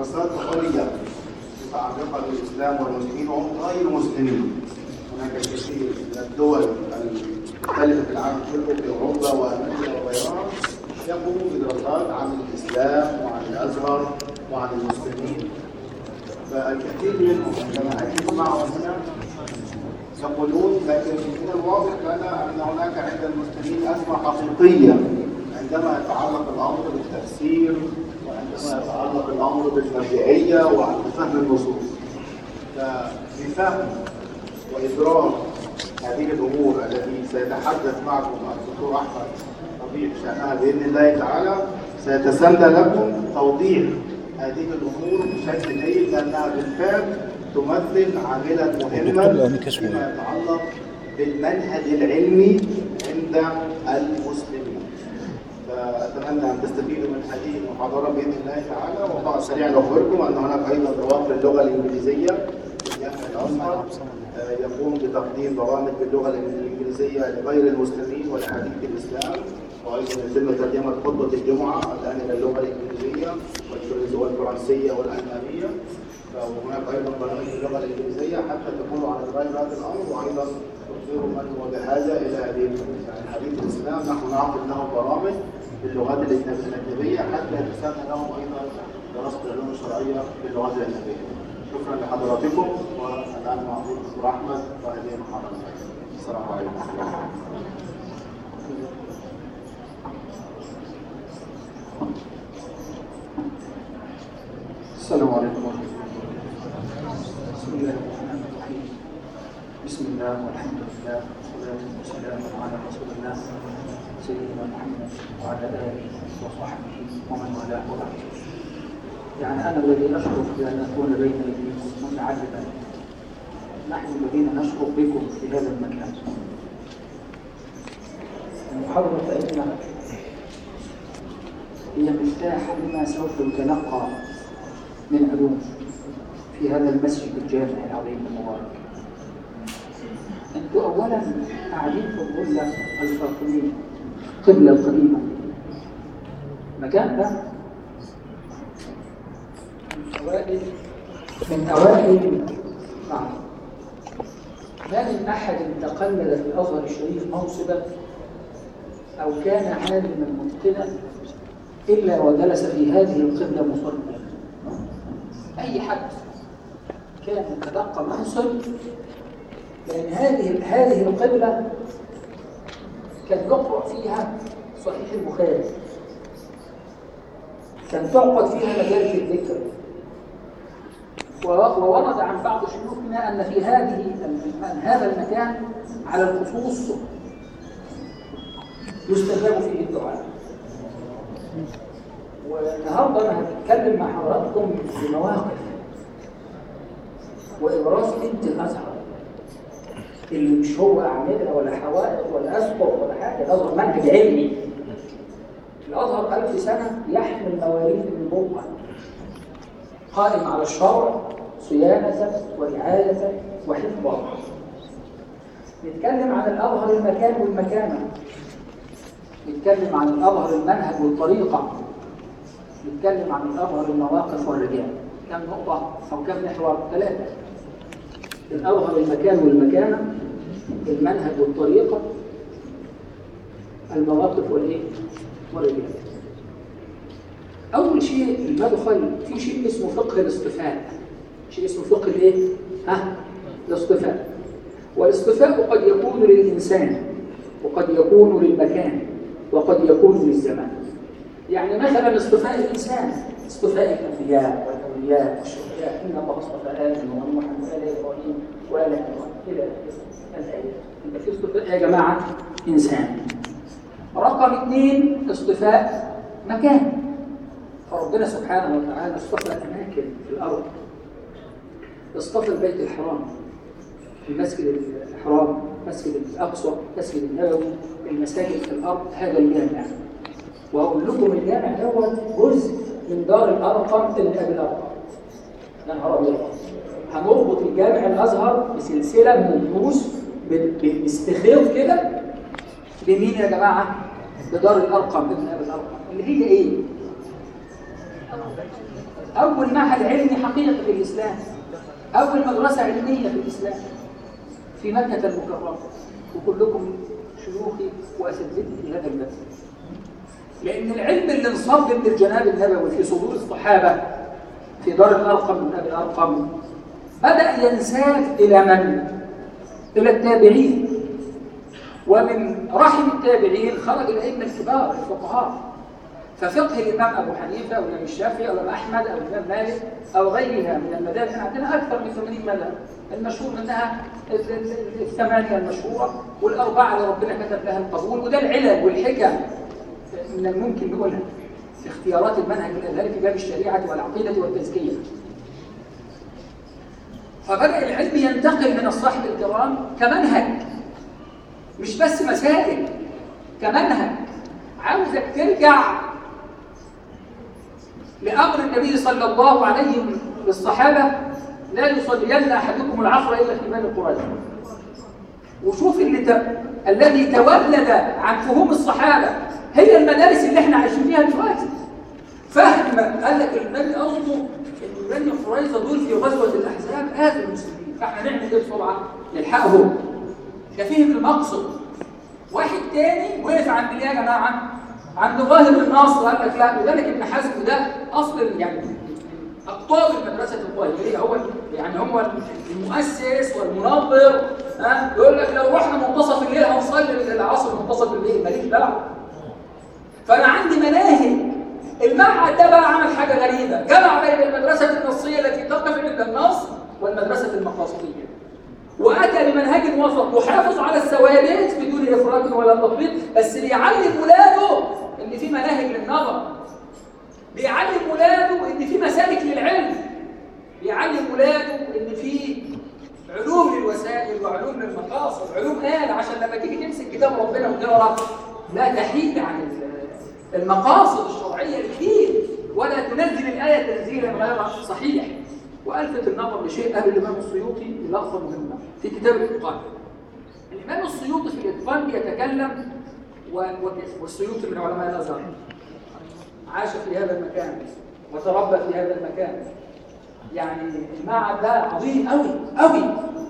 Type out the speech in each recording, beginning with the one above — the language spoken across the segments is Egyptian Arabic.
دراسات نظريه متعلقه بالاسلام والمسلمين وهم غير مسلمين هناك الكثير من الدول المختلفه في العالم كله في اوروبا وامريكا وغيرها يقوموا بدراسات عن الاسلام وعن الازهر وعن المسلمين فالكثير منهم عندما اجلس معهم هنا يقولون لكن من الواضح لنا ان هناك عند المسلمين ازمه حقيقيه عندما يتعلق الامر بالتفسير وعندما يتعلق الامر بالمرجعيه وعند فهم النصوص فبفهم وادراك هذه الامور التي سيتحدث معكم الدكتور احمد ربيع شانها باذن الله تعالى سيتسنى لكم توضيح هذه الامور بشكل جيد لانها بالفعل تمثل عاملا مهما فيما يتعلق بالمنهج العلمي عند المسلمين فاتمنى ان تستفيدوا من هذه المحاضره باذن الله تعالى وبعد سريعا اخبركم ان هناك ايضا رواد باللغه الانجليزيه في الجامعه الازهر آه، يقوم بتقديم برامج باللغه الانجليزيه لغير المسلمين ولحديث الاسلام وايضا يتم ترجمه خطبه الجمعه الان الى اللغه الانجليزيه والفرنسيه والالمانيه وهناك ايضا برامج باللغه الانجليزيه حتى تكونوا على درايه بهذا الامر وايضا تخبروا من هو بحاجه الى هذه يعني حديث الاسلام نحن نعقد لهم برامج باللغات الاجنبيه حتى يتسنى لهم ايضا دراسه العلوم الشرعيه باللغات الاجنبيه. شكرا لحضراتكم والان مع الدكتور احمد وهذه المحاضره. السلام عليكم ورحمه الله. السلام عليكم ورحمة الله بسم الله الرحمن الرحيم بسم الله والحمد لله والصلاة والسلام على رسول الله سيدنا محمد وعلى آله وصحبه ومن والاه وبعد يعني أنا الذي أشرف بأن أكون بين أيديكم متعلما نحن الذين نشرف بكم في هذا المكان المحاضرة فإنها هي مفتاح لما سوف يتلقى من علوم في هذا المسجد الجامع العظيم المبارك أنتم أولا قاعدين في الظلة الفاطمية قبلة القديمة مكان ده من أوائل من أوائل نعم ما من أحد تقلد في الأزهر الشريف منصبا أو كان عالما متقنا إلا وجلس في هذه القبلة مصليا أي حد كان يتلقى منصب لأن هذه هذه القبلة كان يقرأ فيها صحيح البخاري كان تعقد فيها مجالس الذكر وورد عن بعض شيوخنا أن في هذه أن هذا المكان على الخصوص يستجاب فيه الدعاء والنهارده انا هتكلم مع حضراتكم في مواقف وابراز بنت الازهر اللي مش هو اعملها ولا حوائط ولا اسقط ولا حاجه الازهر منهج علمي الازهر ألف سنه يحمل مواريث النبوه قائم على الشرع صيانه ورعايه وحفظا نتكلم عن الازهر المكان والمكانه نتكلم عن الازهر المنهج والطريقه نتكلم عن الأظهر المواقف والرجال كم نقطة أو كم محور ثلاثة الأظهر المكان والمكانة المنهج والطريقة المواقف والإيه؟ والرجال أول شيء المدخل في شيء اسمه فقه الاصطفاء شيء اسمه فقه الإيه؟ ها؟ الاصطفاء والاصطفاء قد يكون للإنسان وقد يكون للمكان وقد يكون للزمان يعني مثلا اصطفاء الانسان اصطفاء الانبياء والاولياء والشهداء ان الله اصطفى ادم ونوحا وال ابراهيم وال ابراهيم الى الايه يبقى في اصطفاء يا جماعه انسان رقم اثنين اصطفاء مكان فربنا سبحانه وتعالى اصطفى اماكن في الارض اصطفى البيت الحرام المسجد الحرام مسجد الاقصى مسجد النبوي المساجد في الارض هذا الجامع واقول لكم الجامع دوت جزء من دار الارقم اللي قبل الارقم يا نهار ابيض هنربط الجامع الازهر بسلسله من الدروس باستخيط كده بمين يا جماعه؟ بدار الارقم ابن ابي الارقم اللي هي ايه؟ أول معهد علمي حقيقي في الإسلام أول مدرسة علمية في الإسلام في مكة المكرمة وكلكم شيوخي وأساتذتي في هذا الباب لأن العلم اللي انصب من الجناب النبوي في صدور الصحابة في دار الأرقم من أبي الأرقم بدأ ينساب إلى من؟ إلى التابعين ومن رحم التابعين خرج الأئمة الكبار الفقهاء ففقه الإمام أبو حنيفة والإمام الشافعي أو الإمام أحمد أو الإمام مالك أو غيرها من المذاهب احنا عندنا أكثر من 80 مذهب المشهور منها ال- ال- الثمانية المشهورة والأربعة اللي ربنا كتب لها القبول وده العلل والحكم من الممكن نقولها في اختيارات المنهج الأزهري في باب الشريعة والعقيدة والتزكية فبدأ العلم ينتقل من الصاحب الكرام كمنهج مش بس مسائل كمنهج عاوزك ترجع لأمر النبي صلى الله عليه بالصحابة لا يصلين أحدكم العصر إلا في بني قريظة وشوف اللي ت... الذي تولد عن فهوم الصحابة هي المدارس اللي احنا عايشين فيها دلوقتي فهم قال لك النبي قصده ان بني قريظة دول في غزوة الأحزاب آذوا المسلمين فاحنا نعمل ايه بسرعة؟ نلحقهم ده فهم المقصد واحد تاني وقف عند ايه يا جماعه؟ عند ظاهر النص قال لك لا وذلك ابن حزم ده اصل يعني اقطاب المدرسه الظاهريه هو يعني هو المؤسس والمنظر ها يقول لك لو رحنا منتصف الليل هنصلي من العصر منتصف الليل ماليش دعوه فانا عندي مناهج المعهد ده بقى عمل حاجه غريبه جمع بين المدرسه النصيه التي تقف عند النص والمدرسه المقاصديه واتى بمنهج وسط يحافظ على الثوابت بدون افراط ولا تفريط بس بيعلم ولاده ان في مناهج للنظر بيعلم ولاده ان في مسالك للعلم بيعلم ولاده ان في علوم للوسائل وعلوم للمقاصد علوم آل عشان لما تيجي تمسك كتاب ربنا وتقرا لا تحيد عن ال- المقاصد الشرعيه الكثير ولا تنزل الايه تنزيلا غير صحيح والفت النظر لشيء قال الامام السيوطي للحظه مهمه في كتاب الاتقان الامام السيوطي في الاتقان بيتكلم و... و... والسيوطي من علماء الازهر عاش في هذا المكان وتربى في هذا المكان يعني المعهد ده عظيم قوي قوي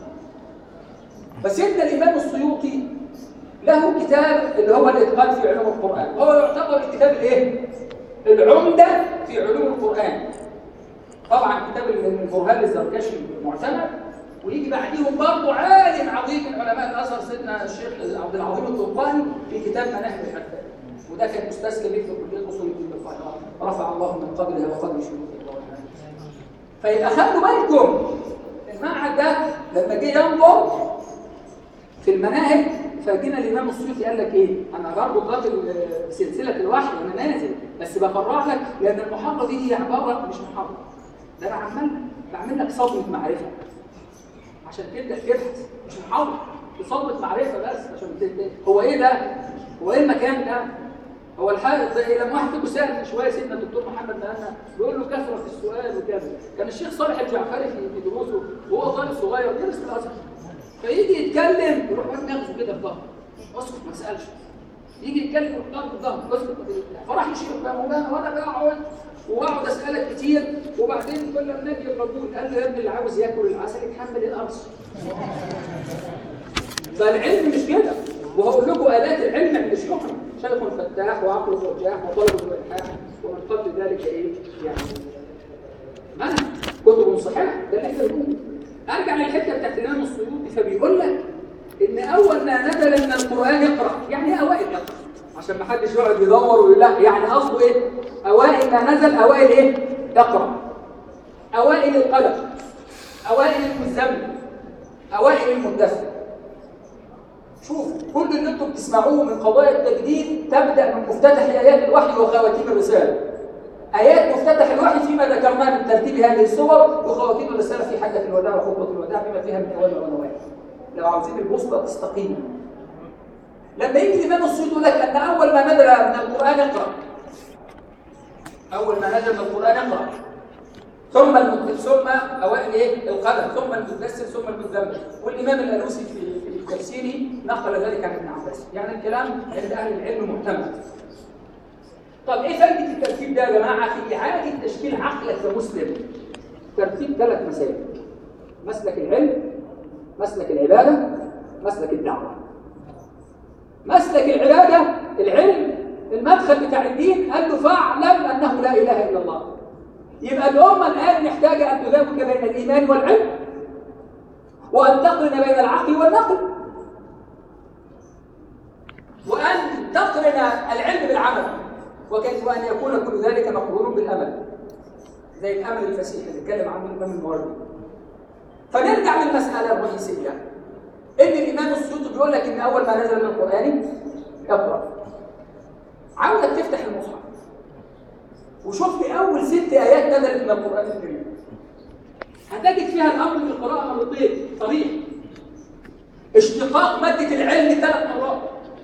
فسيدنا الامام السيوطي له كتاب اللي هو الاتقان في علوم القران هو يعتبر الكتاب الايه العمده في علوم القران طبعا كتاب البرهان الزركشي معتمد ويجي بعديهم برضه عالم عظيم من علماء الازهر سيدنا الشيخ عبد العظيم الطباني في كتاب مناهج الحفاظ وده كان استاذ كبير في كليه اصول الدين بالقاهره رفع الله من قدره وقدر شيوخه فيبقى خلوا بالكم المعهد ده لما جه ينظر في المناهج فجينا الامام السيوطي قال لك ايه؟ انا برضه ضابط سلسله الوحي وانا نازل بس بفرع لك لان المحاضره دي هي عباره مش محاضره ده انا عمال بعمل لك صدمه معرفه عشان تبدا تبحث مش محاضره دي صدمه معرفه بس عشان تبدا هو ايه ده؟ هو ايه المكان ده؟ هو الحائط ده ايه؟ لما واحد فيكم سال من شويه سيدنا الدكتور محمد مهنا بيقول له كثره السؤال وكذا كان الشيخ صالح الجعفري في في دروسه وهو طالب صغير درس في الازهر فيجي يتكلم يروح واخد نفسه كده في ظهره اسكت ما تسالش يجي يتكلم يروح ضارب في ظهره اسكت ما تسالش فراح الشيخ بقى مولانا وانا بقعد واقعد اسالك كتير وبعدين كل ما اجي الرجل قال له يا ابني اللي عاوز ياكل العسل يتحمل القرص فالعلم مش كده وهقول لكم الات العلم عند شيوخنا شيخ فتاح وعقل فرجاح وطلب الالحاح ومن قبل ذلك ايه يعني منهج كتب صحيحه ده اللي احنا بنقوله ارجع للحته بتاعت الامام السيوطي فبيقول لك ان اول ما نزل من القران اقرا يعني ايه اوائل اقرا عشان ما حدش يقعد يدور ويقول لا يعني قصده ايه اوائل ما نزل اوائل ايه اقرا اوائل القلم اوائل المزمل اوائل المدثر شوف كل اللي انتم بتسمعوه من قضايا التجديد تبدا من مفتتح ايات الوحي وخواتيم الرساله آيات مفتتح الوحي فيما ذكرناه من ترتيب هذه السور وخواتيم الرسالة في حجة الوداع وخطبة الوداع بما فيها من أوامر ونواهي. لو عاوزين البوصلة تستقيم. لما يجي الإمام السيوطي يقول لك أن أول ما نزل من القرآن اقرأ. أول ما نزل من القرآن اقرأ. ثم المد... ثم أوائل إيه؟ القلم، ثم المدثر، ثم المزمل. والإمام الألوسي في في تفسيره نقل ذلك عن ابن عباس. يعني الكلام عند أهل العلم معتمد. طب ايه فايده الترتيب ده يا جماعه في اعاده تشكيل عقلك كمسلم ترتيب ثلاث مسائل مسلك العلم مسلك العباده مسلك الدعوه مسلك العباده العلم المدخل بتاع الدين قال له فاعلم انه لا اله الا الله يبقى الامه الان محتاجه ان تزوج بين الايمان والعلم وان تقرن بين العقل والنقل وان تقرن العلم بالعمل وكيف وان يكون كل ذلك مقرون بالامل زي الامل الفسيح اللي اتكلم عنه الامام الموردي فنرجع للمساله الرئيسيه ان الامام السيوطي بيقول لك ان اول ما نزل من القران اقرا عاوزك تفتح المصحف وشوف لي اول ست ايات نزلت من القران الكريم هتجد فيها الامر بالقراءه مرتين صريح اشتقاق ماده العلم ثلاث مرات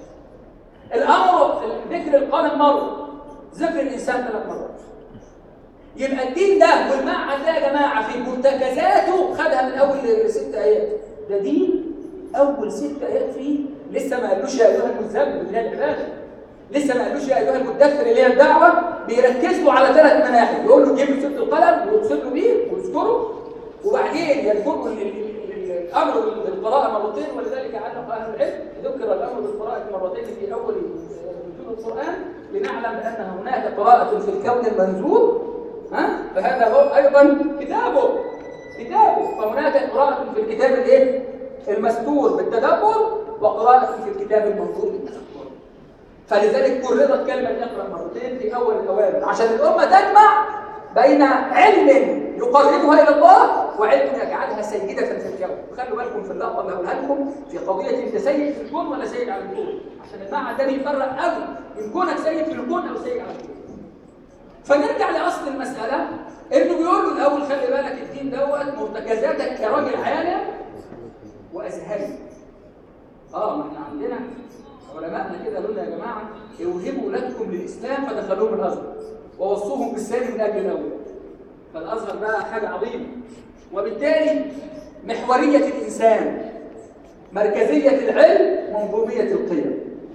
الامر ذكر القلم مره ذكر الانسان ثلاث مرات يبقى الدين ده والمعهد ده يا جماعه في مرتكزاته خدها من اول ست ايات ده دين اول ست ايات فيه لسه ما قالوش يا ايها المزمل اللي هي العباده لسه ما قالوش يا ايها المدثر اللي هي الدعوه بيركز له على ثلاث مناحي يقول له جيب له ست القلم ويوصل له بيه ويذكره وبعدين يذكر له ال- ال- ال- الامر بالقراءه مرتين ولذلك علق اهل العلم ذكر الامر بالقراءه مرتين في اول نزول القران لنعلم بان هناك قراءه في الكون المنزول ها فهذا هو ايضا كتابه كتابه فهناك قراءه في الكتاب الايه المستور بالتدبر وقراءه في الكتاب المنظور بالتفكر فلذلك كررت كلمة اقرأ مرتين في أول الأوامر عشان الأمة تجمع بين علم يقربها إلى الله وعلم يجعلها سيدة في الكون خلوا بالكم في اللقطة اللي هقولها لكم في قضية أنت سيد في الكون ولا سيد على الكون عشان المعنى ده بيفرق قوي إن كونك سيد في الكون أو سيد على الكون فنرجع لأصل المسألة إنه بيقول له الأول خلي بالك الدين دوت مرتكزاتك كراجل عالم وأزهري اه ما احنا عندنا علماءنا كده قالوا لنا يا جماعه اوهبوا ولادكم للاسلام فدخلوهم الازهر ووصوهم بالثاني من اجل الاول فالازهر ده حاجه عظيمه وبالتالي محوريه الانسان مركزيه العلم منظوميه القيم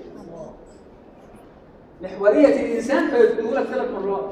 محوريه الانسان فيذكروا لك ثلاث مرات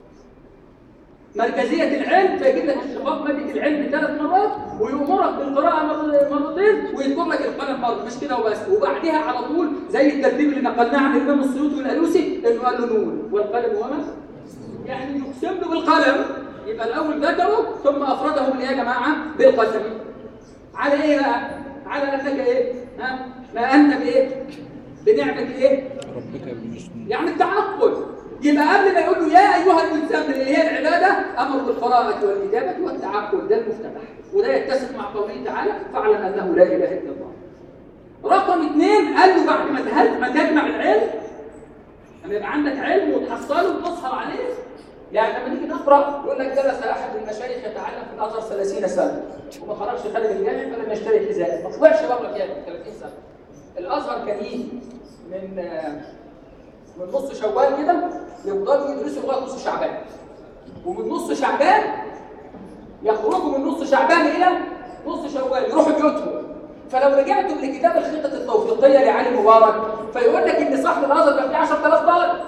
مركزية العلم فيجيب لك اشتقاق مادة العلم ثلاث مرات ويأمرك بالقراءة مر- مرتين ويذكر لك القلم مرة مش كده وبس وبعدها على طول زي الترتيب اللي نقلناه عن الإمام السيوطي والألوسي إنه قال له نون والقلم وما يعني يقسم له بالقلم يبقى الأول ذكره ثم أفرده بالإيه يا جماعة بالقسم على إيه بقى؟ على أنك إيه؟ ها؟ ما أنت بإيه؟ بنعمة إيه؟ ربك بالمسلمين يعني التعقل يبقى قبل ما يقول له يا ايها المزمل اللي هي العباده امر بالقراءه والاجابه والتعقل ده المفتتح وده يتسق مع قوله تعالى فاعلم انه لا اله الا الله رقم اثنين قال له بعد ما تهل ما تجمع العلم لما يبقى عندك علم وتحصله وتسهر عليه يعني لما نيجي نقرا يقول لك جلس احد المشايخ يتعلم في الازهر 30 سنه وما خرجش خارج الجامع فلم يشتري حذاء ما طلعش بره الجامع 30 سنه الازهر كان يجي من آه، من نص شوال كده يفضلوا يدرسوا لغايه نص شعبان ومن نص شعبان يخرجوا من نص شعبان الى نص شوال يروحوا بيوتهم فلو رجعتم لكتاب الخطط التوفيقيه لعلي مبارك فيقول لك ان صاحب الازهر كان فيه 10000 طالب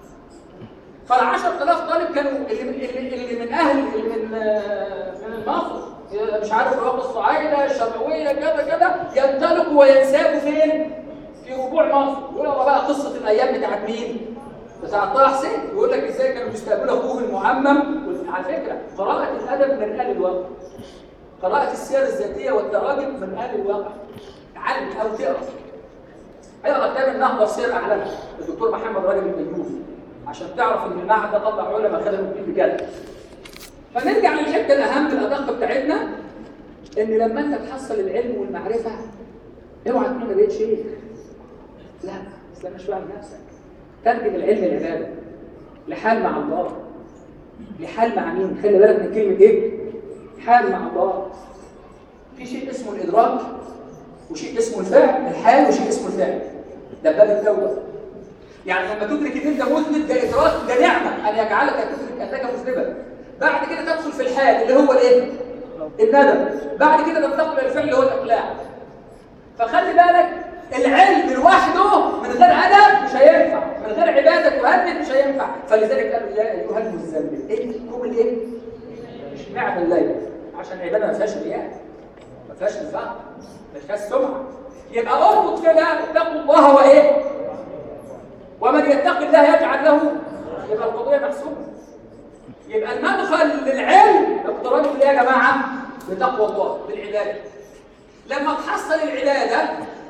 فال 10000 طالب كانوا اللي من اللي, اللي من اهل اللي من آه، من مصر آه، مش عارف رواق الصعايده الشرقويه كذا كذا ينطلقوا وينسابوا فين؟ في ربوع مصر يقول هو بقى قصه الايام بتاعت مين؟ بتاع طه حسين يقول لك ازاي كانوا بيستقبلوا اخوه المعمم على فكره قراءه الادب من اهل الواقع قراءه السير الذاتيه والتراجم من اهل الواقع تعلم او تقرا اقرا كتاب النهضه في سير اعلامها الدكتور محمد راجل الميوزي عشان تعرف ان المعهد ده طلع علماء خدموا الدين بجد فنرجع للحته الاهم الادق بتاعتنا ان لما انت تحصل العلم والمعرفه اوعى تكون انا بقيت شيخ لا استنى شويه على نفسك ترجم العلم العباده لحال مع الله لحال مع مين خلي بالك من كلمه ايه حال مع الله في شيء اسمه الادراك وشيء اسمه الفعل الحال وشيء اسمه الفعل ده باب التوبه يعني لما تدرك ان انت مذنب ده ادراك ده نعمه ان يجعلك تدرك انك مذنبا بعد كده تدخل في الحال اللي هو الايه الندم بعد كده تنتقل الى الفعل اللي هو الاقلاع فخلي بالك العلم لوحده من غير ادب مش هينفع من غير عباده تهدد مش هينفع فلذلك قالوا يا ايها المزمل ايه قوم الايه مش معنى الليل عشان العباده ما فيهاش رياء ما فيهاش نفاق ما فيهاش سمعه يبقى اربط كده اتقوا الله وايه ومن يتق الله يجعل له يبقى القضيه محسومه يبقى المدخل للعلم اقتران بالله يا جماعه بتقوى الله بالعباده لما تحصل العباده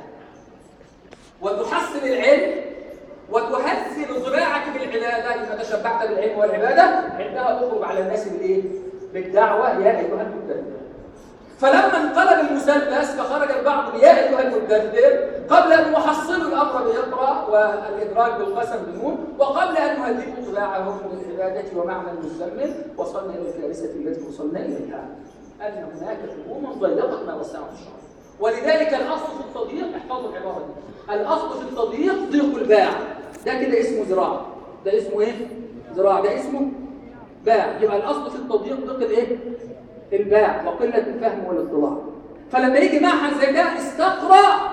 وتحصل العلم وتهذب ذراعك بالعباده اذا تشبعت بالعلم والعباده عندها تخرج على الناس بالايه؟ بالدعوه يا ايها المدثر فلما انقلب المسدس فخرج البعض يا ايها المدثر قبل ان يحصلوا الامر بيقرا والادراك بالقسم بالنون وقبل ان يهذبوا طباعهم بالعباده ومعنى المزمل وصلنا الى الكارثه التي وصلنا اليها ان هناك حكومه ضيقت ما وسعه الشرع ولذلك الاصل في التضييق احفظوا العباره دي الاصل في التضييق ضيق الباع ده كده اسمه ذراع ده اسمه ايه ذراع ده اسمه باع يبقى الاصل في التضييق ضيق الايه الباع وقله الفهم والاطلاع فلما يجي معهد زي ده استقرا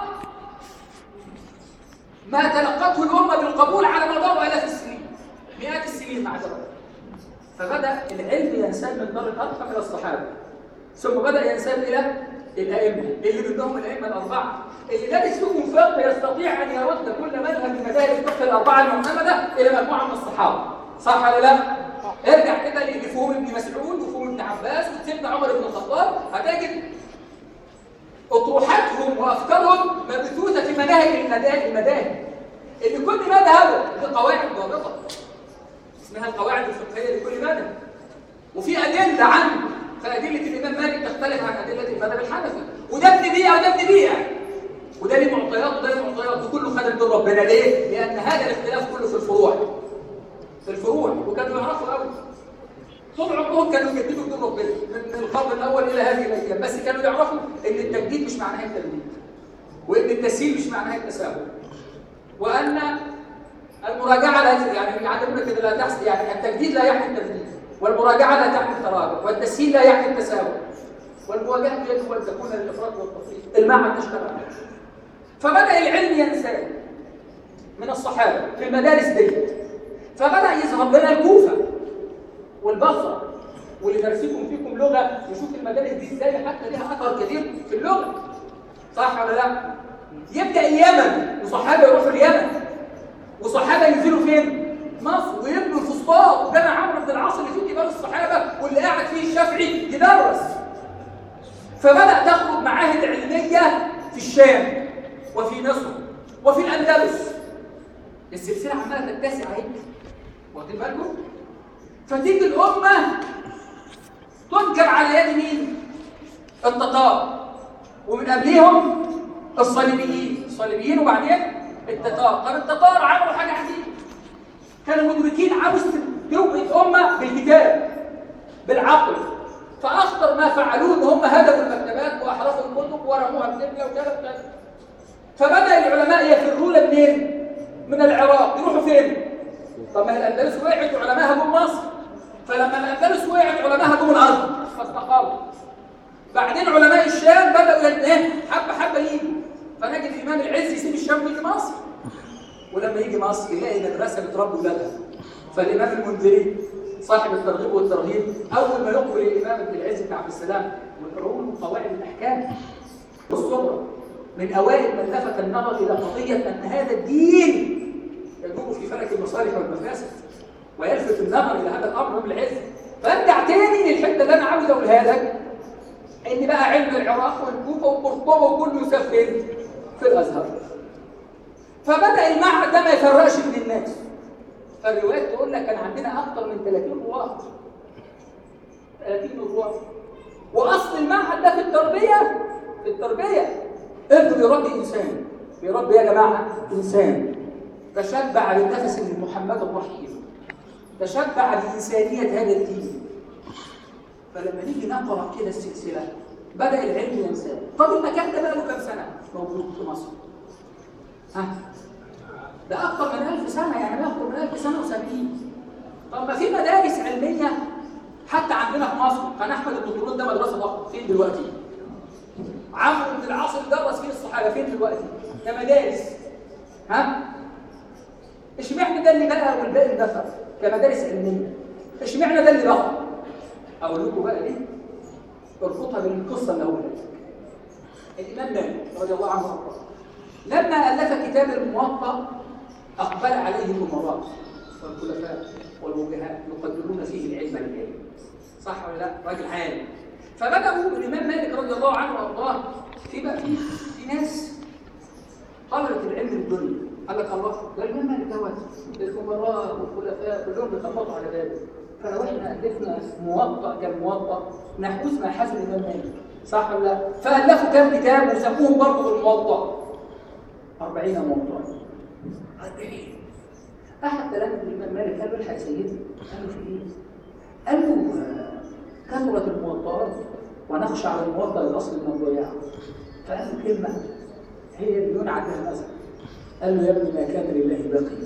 ما تلقته الامه بالقبول على مدار الاف السنين مئات السنين مع ذلك فبدا العلم ينساب من دار الارقم الى الصحابه ثم بدا ينساب الى الائمه اللي منهم الائمه الاربعه اللي دارس فيهم فقه يستطيع ان يرد كل مذهب من مذاهب الفقه الاربعه المعتمده الى مجموعه من الصحابه صح ولا لا؟ ارجع كده لفهوم ابن مسعود وفهوم ابن عباس وسيدنا عمر بن الخطاب هتجد اطروحاتهم وافكارهم مبثوثه في مناهج المذاهب المذاهب اللي كل مذهب له قواعد ضابطه اسمها القواعد الفقهيه لكل مذهب وفي ادله عنه فادله الامام مالك تختلف عن ادله المذهب الحنفي وده ابن بيئه وده ابن بيئه وده ليه معطيات وده ليه معطيات وكله خد من ربنا ليه؟ لان هذا الاختلاف كله في الفروع في الفروع وكانوا يعرفوا قوي طول عمرهم كانوا يجددوا دين ربنا من القرن الاول الى هذه الايام بس كانوا يعرفوا ان التجديد مش معناه التجديد وان التسهيل مش معناه التساهل وان المراجعه لا يعني يعلمونا كده لا تحصل يعني التجديد لا يعني التجديد والمراجعه لا تعني التراجع والتسهيل لا يعني التساهل والمواجهه يجب ان تكون للافراط والتفريط المعنى تشتغل فبدا العلم ينساب من الصحابه في المدارس ديت فبدا يظهر لنا الكوفه والبصره واللي درسكم فيكم لغه يشوف المدارس دي ازاي حتى ليها اثر كبير في اللغه صح ولا لا يبدا اليمن وصحابه يروحوا اليمن وصحابه ينزلوا فين مصر ويبنوا الفسطاط وجامع عمرو بن العاص اللي فيه كبار الصحابه واللي قاعد فيه الشافعي يدرس فبدا تخرج معاهد علميه في الشام وفي مصر وفي الاندلس السلسله عماله تتسع اهي واخدين بالكم فتيجي الامه تنكر على يد مين التتار ومن قبليهم الصليبيين الصليبيين وبعدين التتار طب التتار عملوا حاجه عجيبه كانوا مدركين عاوز توجد امه بالكتاب بالعقل فاخطر ما فعلوه ان هم هدموا المكتبات واحرقوا الكتب ورموها في ليبيا وكذا وكذا فبدا العلماء يفرون منين؟ من العراق يروحوا فين؟ طب ما الاندلس وقعت علماء هجوم مصر فلما الاندلس وقعت علماء هجوم الارض فاستقروا بعدين علماء الشام بداوا ايه حبه حبه يجوا فنجد الامام العز يسيب الشام ويجي مصر ولما يجي مصر يلاقي مدرسه بتربي ولادها فالامام المنذري صاحب الترغيب والترهيب اول ما يقبل الامام ابن العز بن عبد السلام ويقرؤون قواعد الاحكام والصغرى من اوائل من لفت النظر الى قضيه ان هذا الدين يدور في فلك المصالح والمفاسد ويلفت النظر الى هذا الامر بالعز فارجع تاني للحته اللي انا عاوز اقولها لك ان بقى علم العراق والكوفه وقرطبه وكله يسافر في الازهر فبدا المعهد ده ما يفرقش من الناس فالروايات تقول لك كان عندنا اكثر من 30 رواه 30 رواه واصل المعهد ده في التربيه في التربيه ابنه بيربي انسان بيربي يا جماعه انسان تشبع بالنفس من محمد الرحيم تشبع بإنسانية هذا الدين فلما نيجي نقرأ كده السلسلة بدأ العلم ينساب طب المكان ده بقى له كام سنة موجود في مصر ها ده أكثر من ألف سنة يعني أكثر من ألف سنة وسبعين طب ما في مدارس علمية حتى عندنا في مصر كان أحمد الدكتور ده مدرسة ضخمة فين دلوقتي؟ عمرو بن العاص اللي درس فين الصحابة فين دلوقتي؟ كمدارس ها اشمعنى ده اللي بقى والباقي اندثر كمدارس علميه اشمعنى ده اللي بقى اقول لكم بقى ليه اربطها بالقصه اللي هقولها الامام مالك رضي الله عنه وارضاه لما الف كتاب الموطأ اقبل عليه الامراء والخلفاء والوجهاء يقدرون فيه العلم للعلم صح ولا لا راجل عالم فبداوا الامام مالك رضي الله عنه وارضاه في بقى في في ناس طلبت العلم الدنيا قال لك الله ده الامام مالك دوت الامراء والخلفاء كلهم بيخبطوا على بابه فلو احنا الفنا موطأ كالموطأ نحوز ما حاز الامام مالك صح ولا لا فالفوا كام كتاب وسموهم برضه بالموطأ 40 موطأ 40 احد تلاميذ الامام مالك قال له الحق يا سيدي قال له في ايه؟ قال له آه، كثرت الموطئات ونخشى على الموطأ الاصل من الضياع فقال له كلمه هي اللي ينعى بها مثلا قال له يا ابني ما كان لله باقي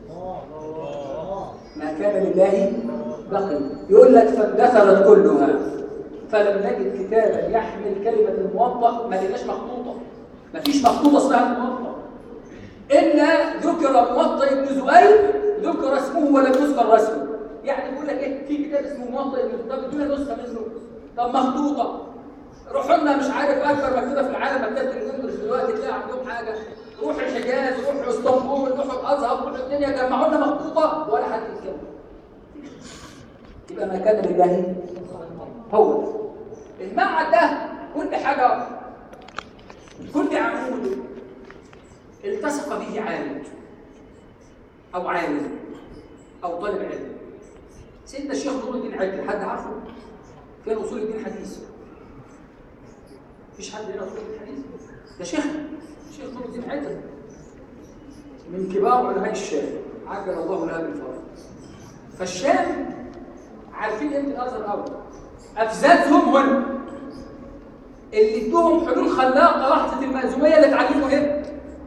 ما كان لله بقي يقول لك فاندثرت كلها فلم نجد كتابا يحمل كلمه الموطأ ما لقيناش مخطوطه ما فيش مخطوطه اسمها الموطأ إلا ذكر موطئ ابن زهير ذكر اسمه ولم يذكر رسمه يعني بيقول لك ايه في كتاب اسمه موطئ ابن زهير طب ادونا نسخه منه طب مخطوطه روحوا لنا مش عارف اكبر مكتبه في العالم مكتبه الانجليز دلوقتي تلاقي عندهم حاجه روح الحجاز روح اسطنبول روح الازهر روح الدنيا جمعوا لنا مخطوطه ولا حد يتكلم يبقى ما كان لله هو ده. المعهد ده كل حاجه كل عمود التصق به عالم او عالم او طالب علم سيدنا الشيخ نور الدين عجل حد عارفه كان اصول الدين حديث مفيش حد هنا اصول الدين حديث ده شيخ الشيخ نور الدين عجل من كبار علماء الشام عجل الله لها بالفضل فالشام عارفين امتى الازهر الاول افزازهم هم اللي ادوهم حلول خلاقه لحظه المأزوميه اللي اتعلموا هنا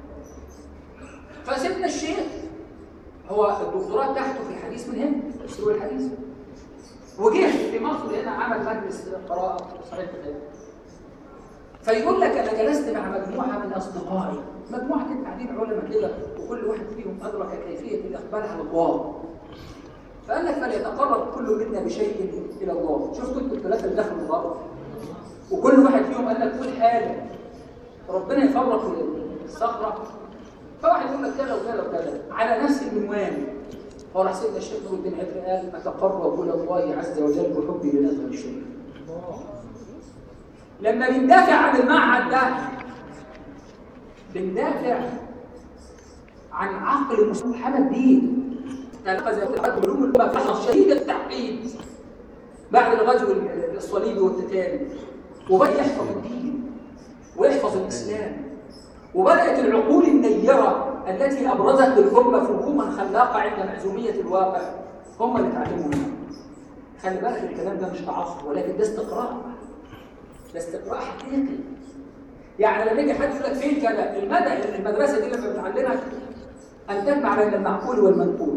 فسيدنا الشيخ هو الدكتوراه بتاعته في الحديث من هنا اسلوب الحديث وجه في مصر هنا عمل مجلس قراءة صحيح البخاري فيقول لك انا جلست مع مجموعه من اصدقائي مجموعه كده قاعدين علماء كده وكل واحد فيهم ادرك كيفيه الاقبال على الله فقال لك فليتقرب كل منا بشيء الى الله شفتوا انتوا الثلاثه اللي دخلوا الغرب وكل واحد فيهم قال لك كل حاجه ربنا يفرق الصخره فواحد يقول لك كذا وكذا وكذا على نفس المنوال هو راح سيدنا الشيخ نور الدين عتري قال اتقرب الى الله عز وجل بحبي لنزل الشيخ لما بندافع عن المعهد ده بندافع عن عقل محمد دين علوم المفاهيم شديد التعقيد بعد الغزو الصليبي والتتالي وبدأ يحفظ الدين ويحفظ الإسلام وبدأت العقول النيرة التي أبرزت للأمة فهوما خلاقة عند معزومية الواقع هم اللي اتعلموا منها خلي بالك الكلام ده مش تعصب ولكن ده استقراء ده استقراء حقيقي يعني لما يجي حد يقول لك فين كذا المدى المدرسة دي لما بتعلمك أن تجمع بين المعقول والمنقول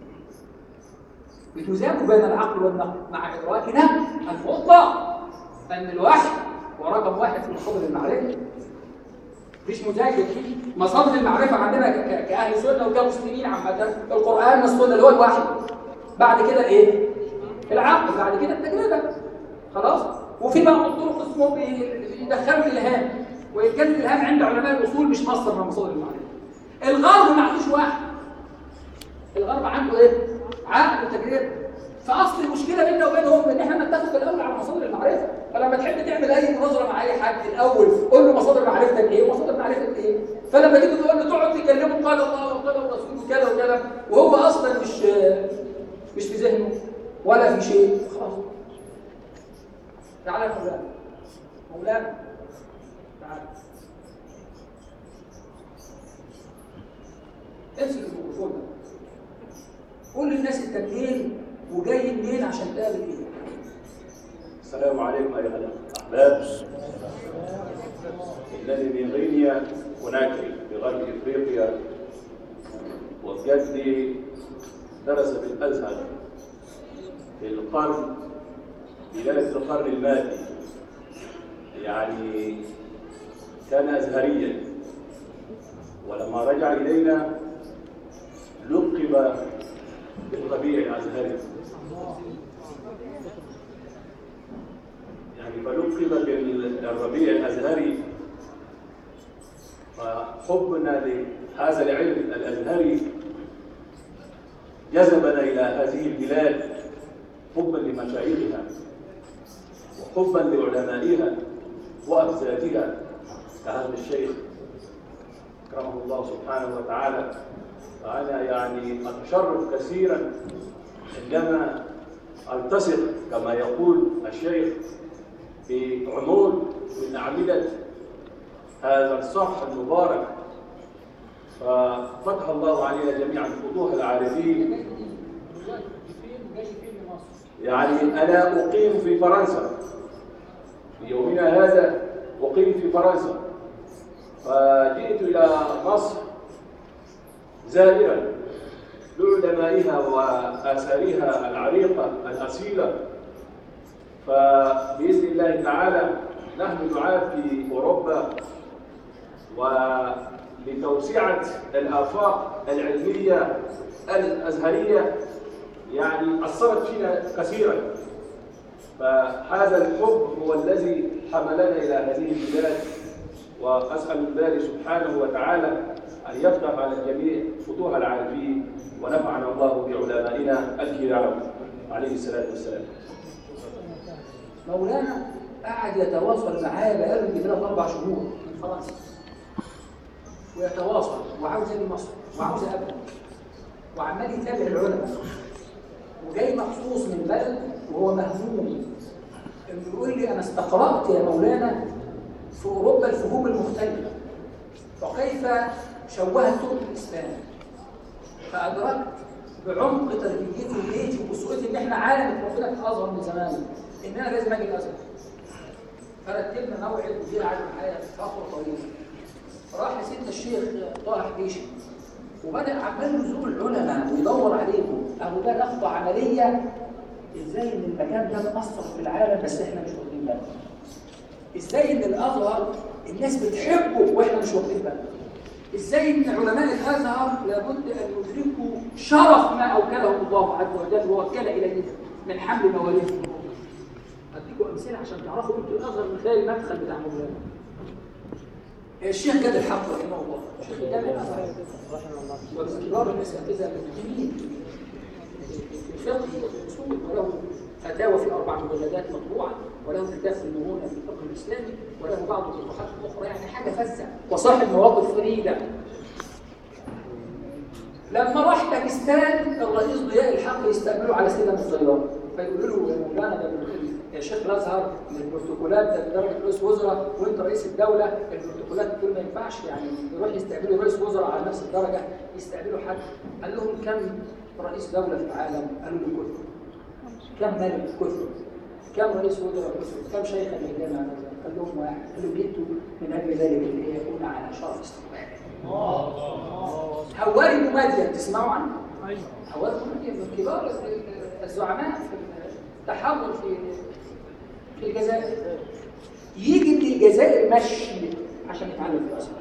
بتزام بين العقل والنقل مع إدراكنا المطلق أن الوحي هو رقم واحد في مصادر المعرفة مش مذاكر مصادر المعرفة عندنا كأهل سنة وكمسلمين عامة القرآن والسنة اللي هو الوحي بعد كده إيه؟ العقل بعد كده التجربة خلاص؟ وفي بعض الطرق اسمه بيدخلوا الإلهام وإن كان الإلهام عند علماء الأصول مش مصدر من مصادر المعرفة الغرب ما عندوش واحد الغرب عنده إيه؟ عقل وتجربة فاصل المشكله بيننا وبينهم ان احنا نتفق الاول على مصادر المعرفه فلما تحب تعمل اي مناظره مع اي حد الاول قول له مصادر معرفتك ايه ومصادر معرفتك ايه فلما تيجي تقول له تقعد تكلمه قال الله وقال الرسول وكذا وكذا وهو اصلا مش مش في ذهنه ولا في شيء خلاص تعالى يا مولانا مولانا تعالى امسك الميكروفون ده قول للناس انت منين وجاي منين عشان تقابل ايه السلام عليكم ايها الاحباب انني من غينيا كوناكري في غرب افريقيا وجدي درس في الازهر في القرن بدايه القرن الماضي يعني كان ازهريا ولما رجع إلينا لقب بالربيع الأزهري يعني فلقب بالربيع الأزهري فحبنا لهذا العلم الأزهري جذبنا إلى هذه البلاد حبا لمشايخها وحبا لعلمائها وأمثالها كهذا الشيخ أكرمه الله سبحانه وتعالى فأنا يعني أتشرف كثيرا عندما ألتصق كما يقول الشيخ بعمود من أعمدة هذا الصح المبارك ففتح الله علينا جميعا فتوح العارفين يعني أنا أقيم في فرنسا في يومنا هذا أقيم في فرنسا فجئت إلى مصر زائرا لعلمائها وآثارها العريقة الأصيلة فبإذن الله تعالى نحن دعاة في أوروبا ولتوسعة الآفاق العلمية الأزهرية يعني أثرت فينا كثيرا فهذا الحب هو الذي حملنا إلى هذه البلاد وأسأل الله سبحانه وتعالى أن يفتح على الجميع فتوح العارفين ونفعنا الله بعلمائنا الكرام عليه الصلاة والسلام مولانا قعد يتواصل معايا بقاله يجي ثلاث اربع شهور من فرنسا ويتواصل وعاوز يجي مصر وعاوز اقابله وعمال يتابع العلماء وجاي مخصوص من بلد وهو مهموم انه يقول لي انا استقرات يا مولانا في اوروبا الفهوم المختلفه وكيف شوهته الاسلام فادركت بعمق تربيتي وليتي واسرتي ان احنا عالم ربنا في الازهر من زمان ان انا لازم اجي الازهر فرتبنا موعد وجه قعد معايا فتره طويله راح لسيدنا الشيخ طه حبيشي وبدا عمال يزور العلماء ويدور عليهم اهو ده نخطو عمليه ازاي ان المكان ده مأثر في العالم بس احنا مش واخدين بالنا ازاي ان الازهر الناس بتحبه واحنا مش واخدين بالنا ازاي ان علماء الازهر لابد ان يدركوا شرف ما اوكله الله عز وجل ووكل اليه من حمل مواليدهم اديكم امثله عشان تعرفوا انتوا الازهر من خلال المدخل بتاع مولانا الشيخ جاد الحق رحمه الله الشيخ جاد الازهر ومن كبار الاساتذه المسلمين في الفقه وفي الاصول وله فتاوى في اربع مجلدات مطبوعه وله كتاب في المرونه في الفقه الاسلامي وله بعض الفتوحات الاخرى يعني حاجه فزه وصاحب مواقف فريده لما راح باكستان الرئيس ضياء الحق يستقبله على سيدنا الطيار فيقولوا له يا مولانا ده يا شيخ الازهر البروتوكولات ده درجه رئيس وزراء وانت رئيس الدوله البروتوكولات دول ما ينفعش يعني يروح يستقبلوا رئيس وزراء على نفس الدرجه يستقبلوا حد قال لهم كم رئيس دوله في العالم؟ قالوا له كثر كم ملك كثر كم رئيس وزراء كثر كم شيخا للجامعه قال لهم واحد قال له جئت من اجل ذلك اللي يكون على شرف استقبالك هواري مماديا تسمعوا عنه؟ ايوه هواري مماديا من كبار الزعماء في التحرر في في الجزائر يجي من الجزائر مشي عشان يتعلم في الازهر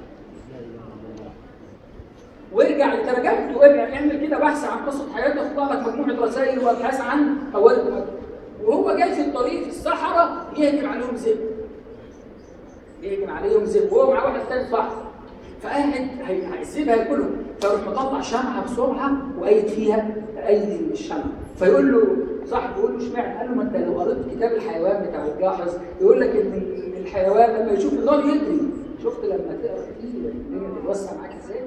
وارجع ترجمت وارجع اعمل كده بحث عن قصه حياته اطلع لك مجموعه رسائل وابحاث عن هواري مماديا وهو جاي في الطريق في الصحراء يهجم عليهم ذئب يهجم عليهم ذئب وهو مع واحد تاني صح فقاعد هيسيبها هياكله فيروح مطلع شمعه بسرعه وقايد فيها ايدي الشمعه فيقول له صاحبه يقول له اشمعنى؟ قال له ما انت لو قريت كتاب الحيوان بتاع الجاحظ يقول لك ان الحيوان لما يشوف النار يجري شفت لما تقرا كتير الدنيا بتوسع معاك ازاي؟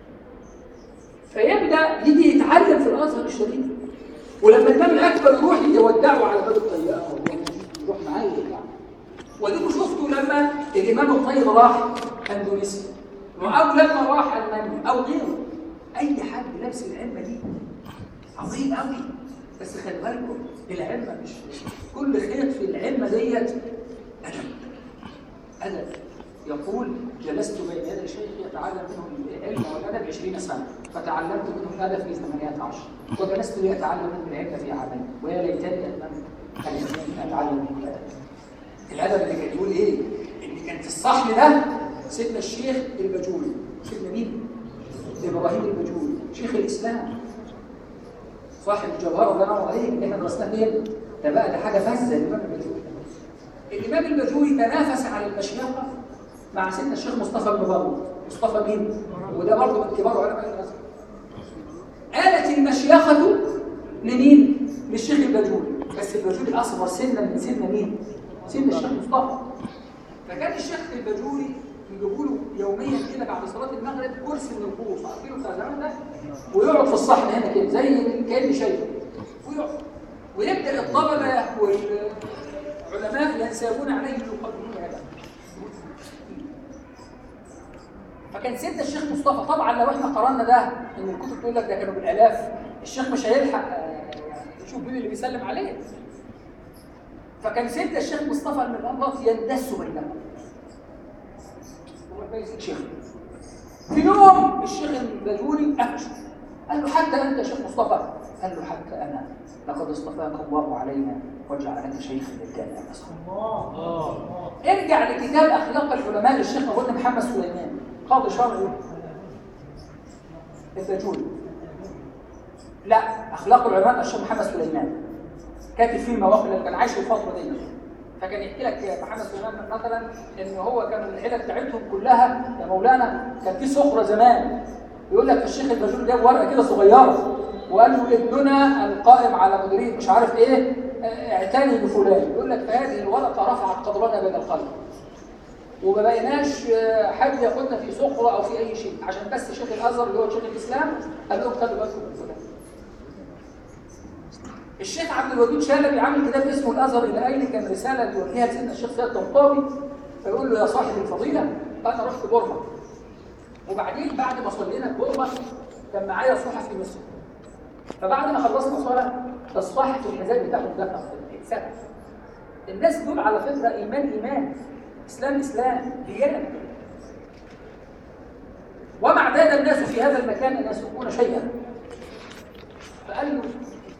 فيبدا يجي يتعلم في الازهر الشريف ولما الامام الاكبر يروح يودعه على باب الطياره يروح معاه يرجع وديكوا شفتوا لما الامام الطيب راح اندونيسيا او لما راح المانيا او غيره اي حد لابس العلمه دي عظيم قوي بس خلي بالكم العلمه مش كل خيط في العلمه ديت ادب ادب يقول جلست بين يدي شيخ يتعلم منه العلم والادب 20 سنه فتعلمت منه الادب في 18 وجلست لاتعلم منه العلم في عامين ويا ليتني اتممت خليني اتعلم منه الادب الادب اللي كان يقول ايه؟ اللي كان في الصحن ده سيدنا الشيخ البجولي سيدنا مين؟ ابراهيم البجوري شيخ الاسلام صاحب الجوهر الله ينور عليك اللي احنا درسناه فين ده بقى ده حاجه فذه الامام البجوري الامام البجوري تنافس على المشيخه مع سيدنا الشيخ مصطفى بن بابور مصطفى مين وده برضه من كبار علماء الازهر آلت المشيخة لمين؟ للشيخ البجوري بس البجوري أصغر سنا من سن مين؟ سن الشيخ مصطفى فكان الشيخ البجوري يجيبوا له يوميا كده بعد صلاة المغرب كرسي من الكوس عارفينه بتاع زمان ده ويقعد في الصحن هنا كده زي كأني شايفه ويقعد ويبدأ الطلبة والعلماء ينسابون عليه يقدمون هذا فكان سيدنا الشيخ مصطفى طبعا لو احنا قرانا ده ان الكتب تقول لك ده كانوا بالالاف الشيخ مش هيلحق آه، يعني يشوف مين اللي بيسلم عليه فكان سيدنا الشيخ مصطفى المغلط يندس بينهم هو الباقي يزيد شيخ في يوم الشيخ البجوري قفشه قال له حتى انت يا شيخ مصطفى قال له حتى انا لقد اصطفاك الله علينا وجعلك شيخا للجنه ارجع لكتاب اخلاق العلماء للشيخ قلنا محمد سليمان قاضي شرعي البجوري لا اخلاق العلماء الشيخ محمد سليمان كاتب فيه المواقف اللي كان عايش في الفتره دي فكان يحكي لك يا محمد سليمان مثلا ان هو كان العيله بتاعتهم كلها يا مولانا كان في سخره زمان يقول لك الشيخ البجوري جاب ورقه كده صغيره وقال له ابننا القائم على مديريه مش عارف ايه اه، اعتني بفلان يقول لك فهذه الورقه رفعت قدرنا بين الخلق وما بقيناش اه، حد ياخدنا في سخره او في اي شيء عشان بس شيخ الازهر اللي هو شيخ الاسلام قال لهم خدوا بالكم من فلان الشيخ عبد الودود شلبي عامل كتاب اسمه الازهر الى اين كان رساله بيوجهها لسيدنا الشيخ سيد طنطاوي فيقول له يا صاحب الفضيله انا رحت بورما وبعدين بعد ما صلينا في بورما كان معايا صحفي مصري فبعد ما خلصنا صلاه الصحفي الحذاء بتاعه اتدفع اتسكت الناس دول على فكره ايمان ايمان اسلام اسلام ديانه وما اعتاد الناس في هذا المكان ان يسلكون شيئا فقال له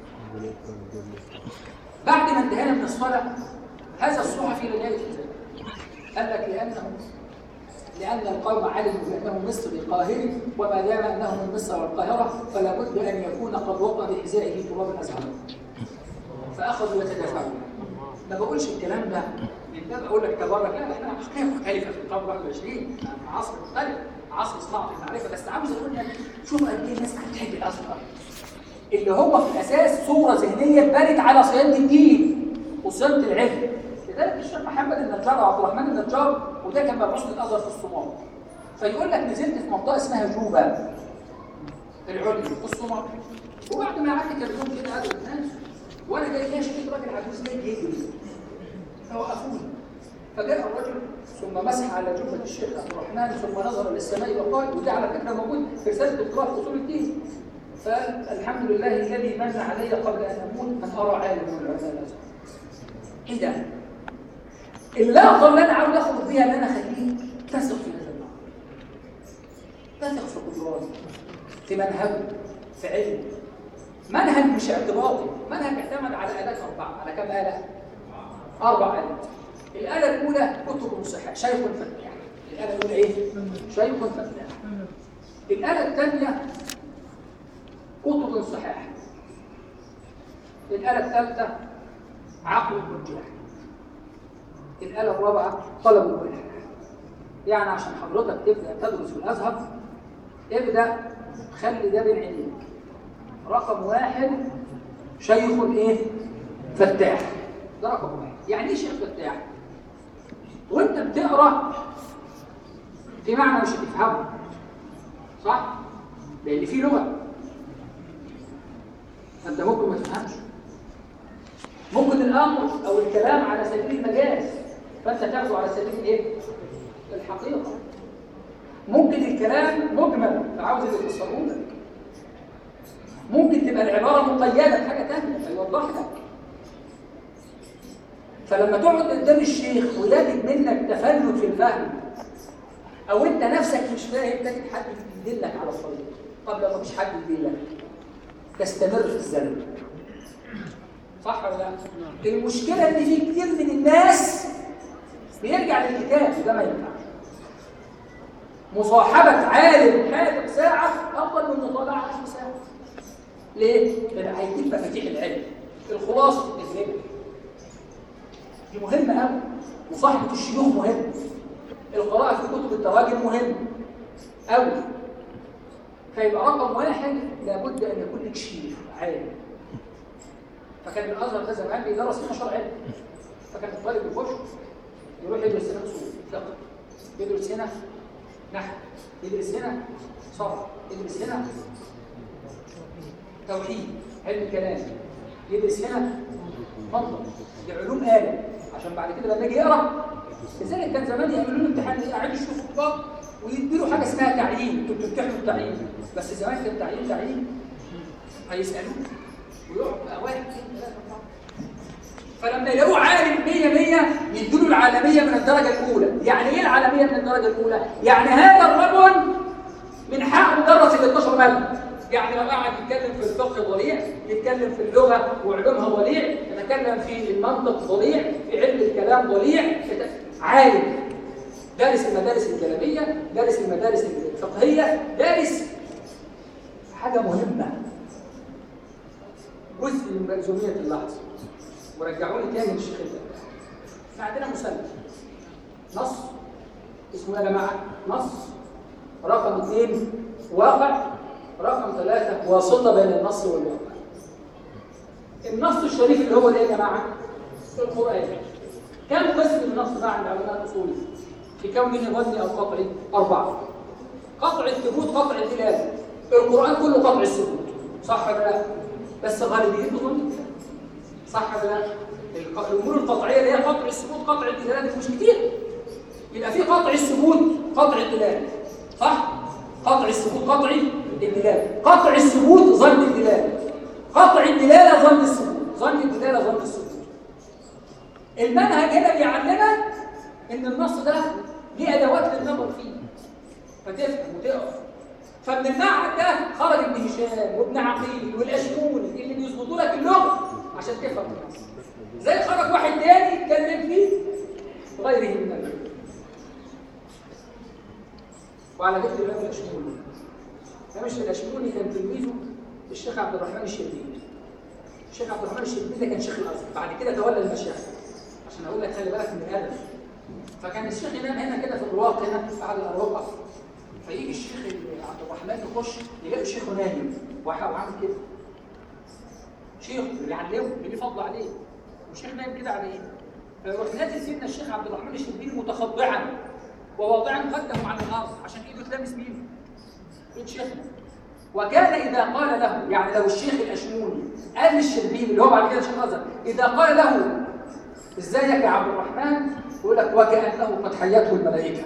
بعد ما انتهينا من الصلاة هذا الصحفي لم يجد ذلك قال لك لأنه لأن القوم علموا بأنه مصري قاهري وما دام أنه من مصر والقاهرة فلا بد أن يكون قد وقع بحذائه تراب الأزهر فأخذوا يتدافعون ما بقولش الكلام ده من باب أقول لك تبرك لا احنا حقيقة مختلفة في القرن 21 عصر مختلف عصر صناعة المعرفة بس عاوز أقول لك شوف قد إيه الناس كانت بتحب الأزهر اللي هو في الاساس صوره ذهنيه بنت على صيانه الدين وصيانه العلم لذلك الشيخ محمد النجار وعبد الرحمن النجار وده كان مبعوث للازهر في الصومال فيقول لك نزلت في منطقه اسمها جوبا العليا في الصومال وبعد ما قعدت كام يوم كده قعدوا الناس وانا جاي ليا شفت راجل عجوز جاي يجري فوقفوني فجاء الرجل ثم مسح على جبهه الشيخ عبد الرحمن ثم نظر للسماء وقال وده على فكره موجود في رساله دكتوراه في اصول الدين فالحمد لله الذي من علي قبل ان اموت ان ارى عالم من العلماء الازهر. ايه ده؟ اللقطه اللي انا عاوز اخرج بيها ان انا اخليه تثق في هذا المعنى. تثق في قدراته في منهجه في علمه. منهج مش اعتباطي، منهج اعتمد على الات اربعه، على كم اله؟ اربع الات. الاله الاولى كتب صحيح، شيخ فتاح. الاله الاولى ايه؟ شيخ فتاح. الاله الثانيه كتب صحاح الآلة الثالثة عقل المرجح الآلة الرابعة طلب الولاء يعني عشان حضرتك تبدأ تدرس في الأزهر ابدأ خلي ده بين عينيك رقم واحد شيخ ايه؟ فتاح ده رقم واحد يعني ايه شيخ فتاح؟ وانت بتقرا في معنى مش هتفهمه صح؟ لأن في لغة فانت ممكن ما تفهمش ممكن الامر او الكلام على سبيل المجاز فانت تاخده على سبيل ايه الحقيقه ممكن الكلام مجمل فعاوز اللي يفسره لك ممكن تبقى العباره مقيده بحاجه ثانيه فيوضح لك فلما تقعد قدام الشيخ ويجد منك تفلت في الفهم او انت نفسك مش فاهم تجد حد يدلك على الطريق طب لو مفيش حد يدلك تستمر في الزمن صح ولا لا؟ المشكلة ان في كتير من الناس بيرجع للكتاب وده ما ينفعش مصاحبة عالم حاذق ساعة أفضل من مطالعة عشر ساعات ليه؟ لأن هيديك مفاتيح العلم الخلاصة التجربة دي مهمة أوي مصاحبة الشيوخ مهم القراءة في كتب التراجم مهم أوي فيبقى رقم واحد لابد أن يكون لك شيخ عالم فكان الأزهر ده زمان بيدرس 12 علم فكان الطالب يخش يروح يدرس هنا اصول فقه يدرس هنا نحو يدرس هنا صرف يدرس هنا توحيد علم الكلام يدرس هنا منطق دي علوم آلة عشان بعد كده لما يجي يقرا لذلك كان زمان يعملوا له امتحان يقعد يشوف الطلاب ويديله حاجه اسمها تعيين انتوا بتمتحنوا التعيين بس زمان كان تعيين تعيين هيسالوه ويقعد بقى واحد اثنين ثلاثه اربعه فلما يلاقوه عالم 100 100 يدوا له العالميه من الدرجه الاولى يعني ايه العالميه من الدرجه الاولى يعني هذا الرجل من حقه درس ال 12 ماده يعني لو قعد يتكلم في الفقه ضليع يتكلم في اللغه وعلومها ضليع يتكلم في المنطق ضليع في علم الكلام ضليع عالم دارس المدارس الكلاميه دارس المدارس الفقهيه دارس حاجه مهمه جزء من ملزوميه اللحظه ورجعوني تاني للشيخ ده احنا عندنا مثلث نص اسمه يا جماعه نص رقم اثنين واقع رقم ثلاثة واسطة بين النص والواقع النص الشريف اللي هو ايه يا جماعة؟ القرآن كم قسم النص ده عند علماء الأصول في كونه ظني أو قطعي؟ أربعة قطع الثبوت قطع الدلالة القرآن كله قطع الثبوت صح ولا لا؟ بس غالبيته ظني صح ولا لا؟ الأمور القطعية اللي هي قطع الثبوت قطع الدلالة مش كتير يبقى في قطع الثبوت قطع الدلالة صح؟ قطع الثبوت قطع الدلالة قطع الثبوت ظن الدلالة قطع الدلالة ظن الثبوت ظن الدلالة ظن الثبوت المنهج هنا بيعلمك ان النص ده ليه ادوات للنظر فيه فتفهم وتقرا فمن المعهد ده خرج ابن هشام وابن عقيل والاشموني اللي بيظبطوا لك اللغه عشان تفهم النص زي خرج واحد تاني يتكلم فيه غيره من العلم وعلى ذكر الامام الاشموني الامام الاشموني كان تلميذه الشيخ عبد الرحمن الشربيني الشيخ عبد الرحمن الشربيني ده كان شيخ الازهر بعد كده تولى المشايخ عشان اقول لك خلي بالك من الادب فكان الشيخ ينام هنا كده في الرواق هنا في احد الاروقه فيجي الشيخ عبد الرحمن يخش يلاقي الشيخ نايم وعامل كده شيخ بيعلمه اللي فضل عليه والشيخ نايم كده على ايه فيروح نازل سيدنا الشيخ عبد الرحمن الشربيني متخضعا وواضعا قدمه على الارض عشان ايده تلامس مين؟ ايد شيخنا وكان اذا قال له يعني لو الشيخ الاشموني قال للشربيني اللي هو بعد كده شيخ الازهر اذا قال له ازيك يا عبد الرحمن يقول لك وكانه قد حيته الملائكه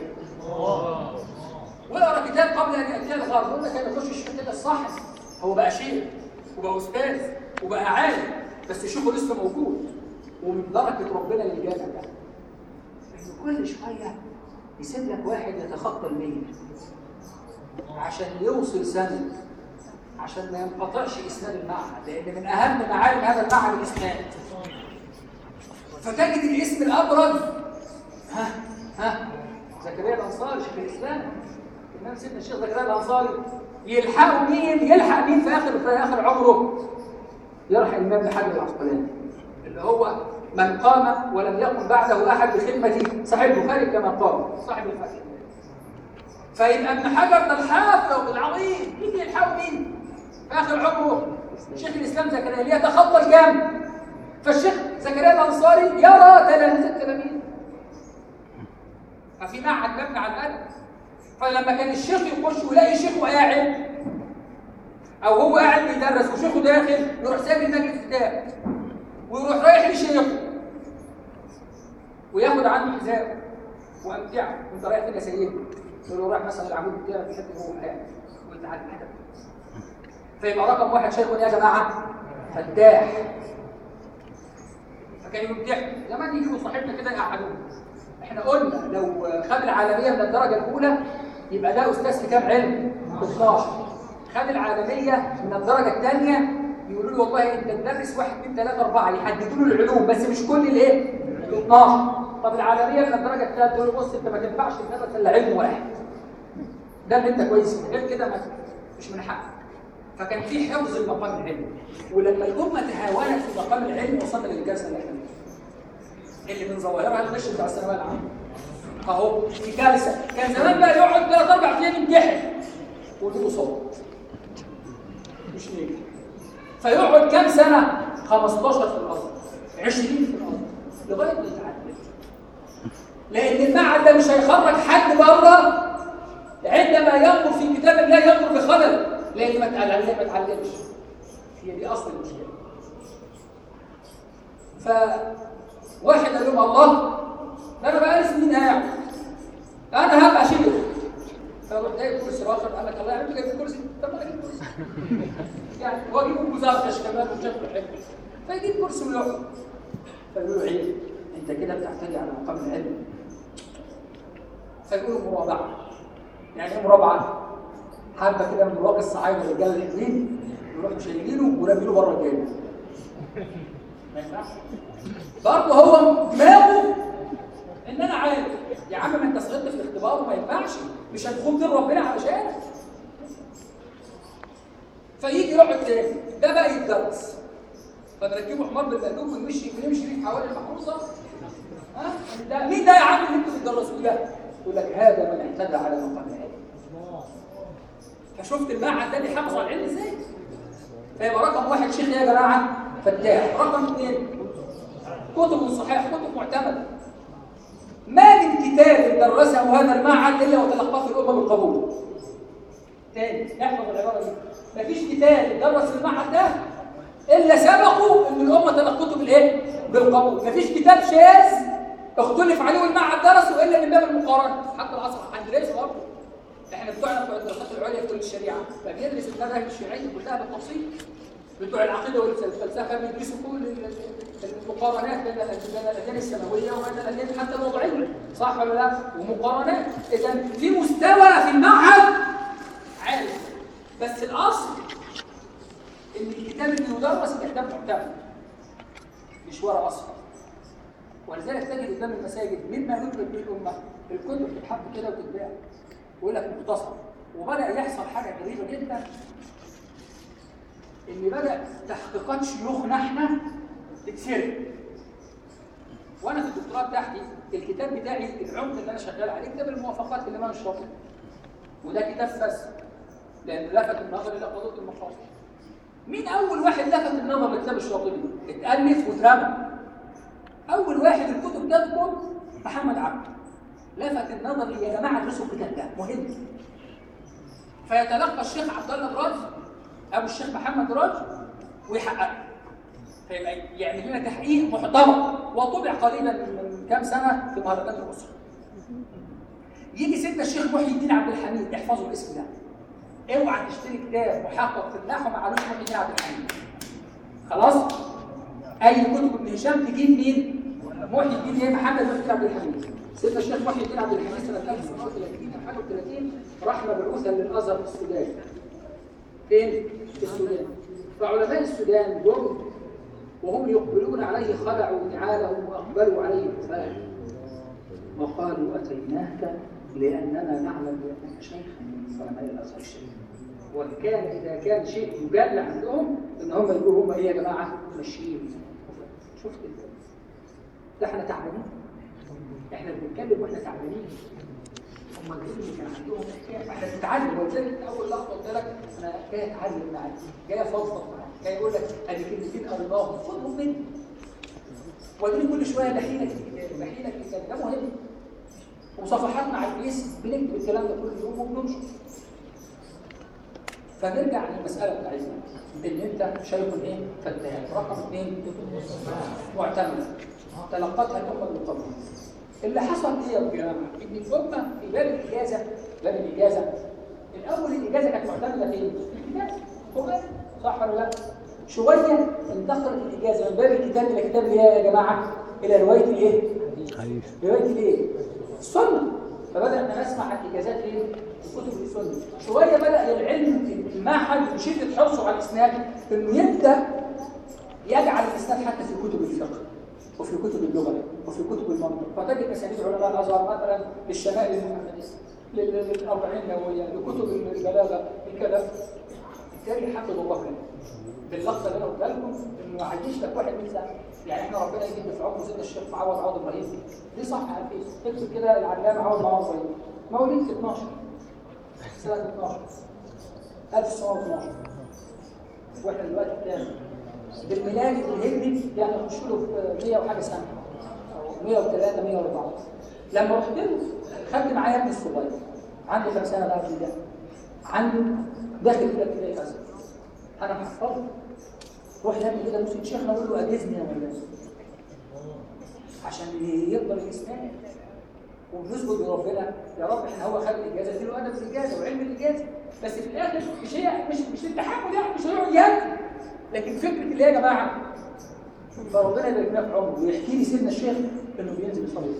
واقرا كتاب قبل ان ياتي الغرب يقول لك انا اخش الشيخ كده الصح هو بقى شيخ وبقى استاذ وبقى عالم بس شوفه لسه موجود ومن بركه ربنا اللي جانا ده انه كل شويه يسيب لك واحد يتخطى المية عشان يوصل سند عشان ما ينقطعش اسناد المعهد لان من اهم معالم هذا المعهد الاسناد فتجد الاسم الابرز ها ها زكريا الانصاري شيخ الاسلام الامام سيدنا الشيخ زكريا الانصاري يلحقوا مين يلحق مين في اخر في اخر عمره يرحم الامام ابن حجر العسقلاني اللي هو من قام ولم يقم بعده احد بخدمه صاحب البخاري كما قال صاحب الفتح فيبقى ابن حجر ده الحافظ العظيم مين يلحقوا مين في اخر عمره شيخ الاسلام زكريا يتخطى الكام فالشيخ زكريا الانصاري يرى تلاميذ التلاميذ ففي معهد مبني على الادب فلما كان الشيخ يخش ويلاقي شيخه قاعد او هو قاعد بيدرس وشيخه داخل يروح سايب المجلس كتاب ويروح رايح لشيخه وياخد عنه حذاءه وامتعه وانت رايح فين يا سيدي؟ يقول له رايح مثلا العمود بتاعك في حته هو قاعد وانت على الادب فيبقى رقم واحد شيخ يا جماعه فتاح فكان يمتحن زمان يجوا صاحبنا كده يقعدوه احنا قلنا لو خد العالميه من الدرجه الاولى يبقى ده استاذ في كام علم؟ 12 خد العالميه من الدرجه الثانيه يقولوا له والله انت تدرس واحد اثنين ثلاثه اربعه يحددوا له العلوم بس مش كل الايه؟ ال 12 طب العالميه من الدرجه الثالثه يقول له بص انت ما تنفعش تدرس الا علم واحد ده اللي انت كويس فيه غير كده ما- مش من حقك فكان في حفظ المقام العلمي ولما الامه تهاونت في مقام العلم وصلنا للكارثه اللي احنا فيها اللي من ظواهرها الغش بتاع الثانويه العامه اهو في كارثه كان زمان بقى يقعد ثلاث اربع ايام يمتحن ويجيبوا صوت مش نجم فيقعد كام سنه 15 في الارض 20 في الارض لغايه ما يتعلم لان المعهد ده مش هيخرج حد بره عندما ينظر في كتاب الله ينظر بخلل لان ما اتعلم ما اتعلمش هي دي اصل المشكله فواحد قال لهم الله ده انا بقالي سنين قاعد انا هبقى شيخ فروح جايب كرسي اخر قال لك الله يعمل جايب كرسي طب ما انا اجيب كرسي يعني هو يجيب مزركش كمان وشكله حلو فيجيب كرسي ويقعد فيقولوا له عيب انت كده بتعتدي على مقام العلم فيقولوا مرابعه يعني ايه مرابعه؟ حبه كده من رواق الصعايده الرجاله الحلوين يروحوا شايلينه ورامينه بره الجامع ما ينفعش برضه هو دماغه ان انا عارف يا عم ما انت سقطت في الاختبار وما ينفعش مش هتخون دين ربنا علشانك فيجي يقعد تاني ده بقى يتدرس فنركبه حمار بالمقلوب ونمشي ونمشي بيه حوالي المحروسه ها ده مين ده يا عم اللي انتوا بتدرسوه ده؟ يقول لك هذا من اعتدى على مقام العلم فشفت المعهد ده بيحافظ على العلم ازاي؟ فيبقى رقم واحد شيخ يا جماعه فتاح رقم اثنين كتب صحيح كتب معتمده ما من كتاب درسه هذا المعهد الا وتلقاه في الامه بالقبول تاني احفظ العباره دي مفيش كتاب درس في المعهد ده الا سبقوا ان الامه تلقته بالايه بالقبول مفيش كتاب شاذ اختلف عليه والمعهد درسه الا من باب المقارنه حتى العصر هندرسه برضه احنا بتوعنا بتوع الدراسات العليا في كل الشريعه فبيدرس المذاهب الشيوعيه كلها بالتفصيل بتوع العقيده والفلسفه بيدرسوا كل المقارنات بين الاديان السماويه وبين الاديان حتى الوضعيه صح ولا لا ومقارنات اذا في مستوى في المعهد عالي بس الاصل ان الكتاب اللي يدرس كتاب معتمد مش ورق اصفر ولذلك تجد قدام المساجد مما يدرك به الامه الكتب بتتحط كده وتتباع ويقول لك مختصر وبدا يحصل حاجه غريبه جدا ان بدا تحقيقات شيوخنا احنا تتسرق وانا في الدكتوراه بتاعتي الكتاب بتاعي العمق اللي انا شغال عليه كتاب الموافقات للامام الشاطبي وده كتاب فس لانه لفت النظر الى قضيه المقاصد مين اول واحد لفت النظر لكتاب الشاطبي اتالف واترمى اول واحد الكتب تذكر محمد عبد لفت النظر لي يا جماعه ادرسوا الكتاب ده مهم فيتلقى الشيخ عبد الله دراج ابو الشيخ محمد دراج ويحققه فيبقى يعمل لنا تحقيق محترم وطبع قريبا من كام سنه في مهرجان الاسره يجي سيدنا الشيخ محي الدين عبد الحميد احفظوا الاسم ده اوعى تشتري كتاب محقق في النحو معلوش محي الدين عبد الحميد خلاص اي كتب ابن هشام تجيب مين محي الدين ايه محمد محي عبد الحميد سيدنا الشيخ محي الدين عبد الحميد سنه 1930 حاجه 30 راح مبعوثا للازهر في السودان فين في السودان فعلماء السودان جم وهم يقبلون عليه خلعوا نعالهم واقبلوا عليه كفايه وقالوا اتيناك لاننا نعلم بانك شيخا من علماء الازهر الشريف وكان اذا كان شيء يجل عندهم ان هم يقولوا هم ايه يا جماعه ماشيين شفت ازاي ده احنا تعبانين احنا بنتكلم واحنا تعبانين هم اللي كان عندهم حكايه احنا بنتعلم ولذلك اول لحظه قلت لك انا جاي اتعلم معاك جاي افضفض معاك جاي اقول لك ادي كلمتين قريناهم خدهم مني واديني كل شويه دحيلك الكتاب دحيلك الكتاب ده مهم وصفحاتنا على الفيس بنكتب الكلام ده كل يوم وبننشر فنرجع للمساله بتاعتنا ان انت شيخ ايه فتاح رقم اثنين معتمد تلقتها الامه بالقبول اللي حصل ايه يا جماعه ان الامه في باب الاجازه باب الاجازه الاول الاجازه كانت معتمده فين في الكتاب هو صح ولا لا شويه انتقلت الاجازه من باب الكتاب الى كتاب الايه يا جماعه الى روايه الايه روايه الايه السنه فبدانا نسمع عن اجازات ايه كتب السنه شويه بدا العلم المعهد بشده حرصه على الاسناد انه يبدا يجعل الاسناد حتى في كتب الفقه وفي كتب اللغه وفي كتب المنطق فتجد اسانيد علماء الازهر مثلا للشمائل المحمديه لل- للأربعين نووية لكتب البلاغة الكلام بالتالي حفظ الله لنا باللفظ اللي انا قلت لكم انه ما عديش لك واحد من سنه يعني احنا ربنا يجيب في عمر سيدنا الشيخ معوض عوض ابراهيم دي صح على الفيس اكتب كده العلامه عوض معوض ابراهيم مواليد 12 سنه 12 1912 واحنا دلوقتي كام؟ بالميلادي بالهجري يعني نخش له في 100 وحاجه سنه او 103 104 لما رحت له خدت معايا ابني الصغير عنده كام سنه بقى في ده؟ عنده داخل كده ابتدائي مثلا انا محفظه روح يعمل كده مسك شيخنا اقول له اجزني يا مولانا عشان يقدر يسمعني ونثبت لربنا يا رب احنا هو خد الاجازه اديله ادب الاجازه وعلم الاجازه بس في الاخر مش هي مش مش التحمل يعني مش هيقعد ياكل لكن فكره اللي هي يا جماعه فربنا يبارك لنا في عمره ويحكي لي سيدنا الشيخ انه بينزل يصلي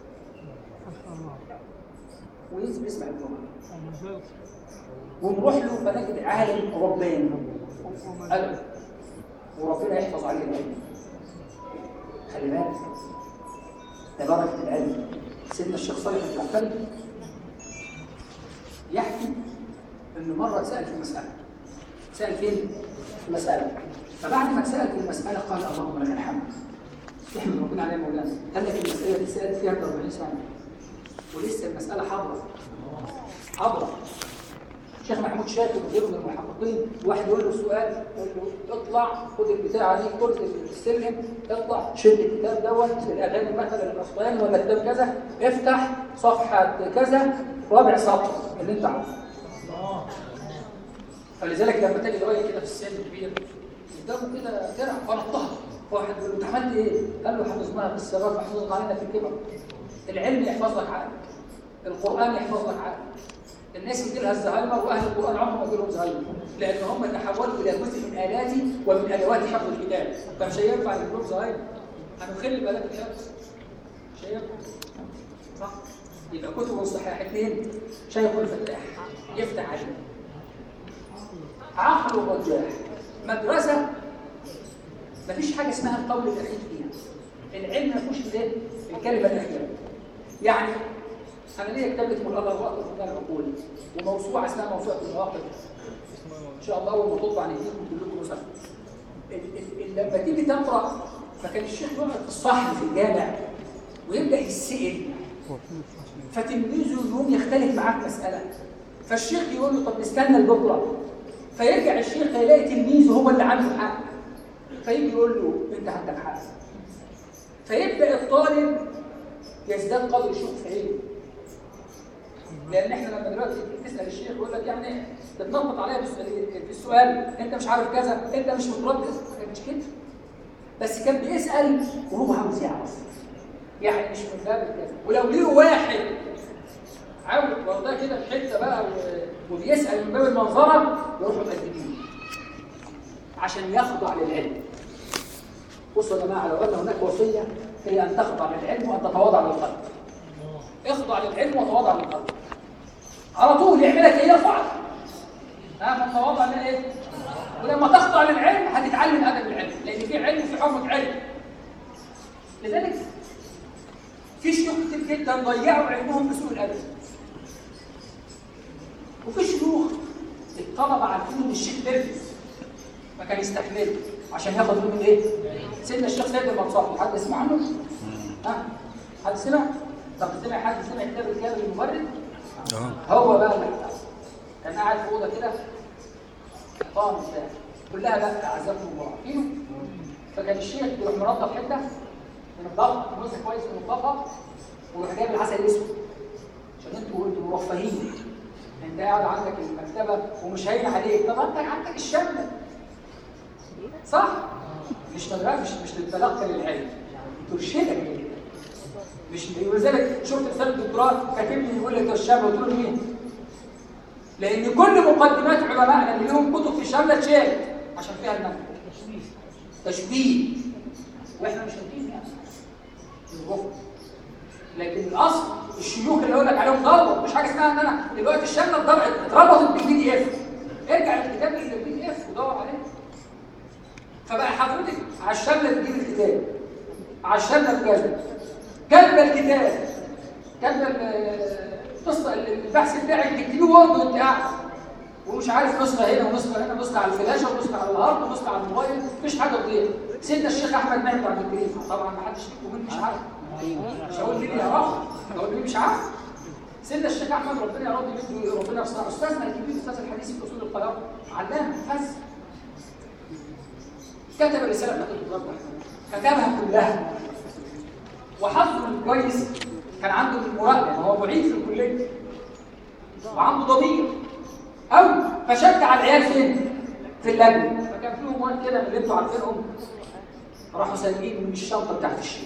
وينزل يسمع الجمعه ونروح له فنجد عالم رباني قلب وربنا يحفظ عليه العلم خلي بالك ده بركه العلم سيدنا الشيخ صالح الجعفري يحكي انه مره سال في مساله سال فين؟ في مساله فبعد ما سال في المساله قال اللهم لك الحمد يحمد ربنا عليه مولانا قال لك المساله دي سالت فيها 40 سنه ولسه المساله حاضره حاضره الشيخ محمود شاكر وغيره من المحققين واحد يقول له سؤال يقول له اطلع خد البتاعه دي كرسي السلم اطلع شد الكتاب دوت الاغاني مثلا الاسطواني ولا كتاب كذا افتح صفحه كذا رابع سطر اللي انت عارفه فلذلك لما تجي راجل كده في السن كبير قدامه كده درع فنطها واحد يقول له انت عملت ايه؟ قال له حفظناها في الصغر فحفظنا علينا في الكبر العلم يحفظ لك عقلك القران يحفظ لك عقلك الناس يجي لها الزهايمر واهل القران عمرهم ما يجي لهم زهايمر لان هم تحولوا الى جزء من الاتي ومن ادوات حفظ الكتاب فمش هينفع يجي لهم زهايمر هنخلي بالك الحفظ مش هينفع صح يبقى كتب الصحيح اثنين شيخ الفتاح يفتح عليه عقل الرجاح مدرسه مفيش حاجه اسمها القول الاخير فيها العلم ما فيهوش ايه الكلمه الاخيره يعني انا ليا كتاب اسمه الأثر وقت الفنان العقول وموسوعه اسمها موسوعه المواقف ان شاء الله اول ما تطبع نديكم كلكم نسخ ال- ال- ال- لما تيجي تقرا فكان الشيخ يقعد في الصحن في الجامع ويبدا يسال فتلميذه يقوم يختلف معاه في مساله فالشيخ يقول له طب نستنى لبكره فيرجع الشيخ يلاقي تلميذه هو اللي عنده حق فيجي يقول له انت عندك حق فيبدا الطالب يزداد قدر الشيخ في علمه لان احنا لما دلوقتي تسال الشيخ يقول لك يعني تتنطط عليها بالسؤال- في السؤال انت مش عارف كذا انت مش متردد مش كده بس كان بيسال وهو عاوز يعرف يعني مش من باب كذا ولو ليه واحد عاوز واخدها كده في حته بقى و- وبيسال من باب المنظره يروحوا مقدمين عشان يخضع للعلم بصوا يا جماعه لو قلنا هناك وصيه هي ان تخضع للعلم وان تتواضع للخلق اخضع للعلم وتواضع للخلق على طول يعملك ايه يرفعك ها من تواضع لايه ولما تخضع للعلم هتتعلم ادب العلم لان في علم وفي حرمه علم لذلك في شيوخ كتير جدا ضيعوا علمهم بسوء الادب وفي شيوخ الطلبه عارفين ان الشيخ بيرفز ما كان يستحمله عشان ياخد منه ايه؟ سيدنا الشيخ سيد المنصور حد يسمع عنه؟ ها؟ حد سمع؟ طب سمع حد سمع كتاب الكامل المبرد؟ هو بقى اللي احتاج. كان قاعد في اوضه كده طعم بتاع كلها بقى اعزكم الله عارفينه؟ فكان الشيخ يروح منظف حته من الضغط جزء كويس من الضغط ويروح جايب العسل الاسود عشان انتوا انتوا مرفهين انت قاعد عندك المكتبه ومش هين عليك طب انت عندك الشمل صح؟ مش مدرسه مش مش للتلقي للعلم ترشدك لكده مش ولذلك شفت رساله الدكتوراه كاتب لي يقول لك الشامله قلت له مين؟ لان كل مقدمات علمائنا اللي لهم كتب في الشامله اتشالت عشان فيها المنهج تشبيه واحنا مش هنجيب يعني الغفر لكن الاصل الشيوخ اللي اقول لك عليهم ضربوا مش حاجه اسمها ان انا دلوقتي الشامله اتضربت اتربطت بالبي دي اف ارجع الكتاب للبي دي اف ودور عليه فبقى حضرتك على الشامله تجيب الكتاب على الشامله بكذا كاتبه الكتاب كاتبه ال- نسخه البحث بتاعك تكتبيه وورد وانت قاعد ومش عارف نسخه هنا ونسخه هنا ونسخه على الفلاشه ونسخه على الهارد ونسخه على الموبايل مفيش حاجه تضيع سيدنا الشيخ احمد مهدي عبد الكريم طبعا ما حدش فيكم مين مش عارف مش هقول مين يعرفه هقول مين مش عارف سيدنا الشيخ احمد ربنا يا رب يمد ربنا يصنع استاذنا الكبير استاذ الحديث في اصول القرار علام فز كتب الرساله بتاعت الدكتور كتبها كلها وحظه الكويس كان عنده المراقبه ما هو معيد في الكليه وعنده ضمير أو فشجع العيال فين؟ في اللجنة فكان فيهم واد كده من اللي انتوا عارفينهم راحوا سالمين من الشنطة بتاعت الشيخ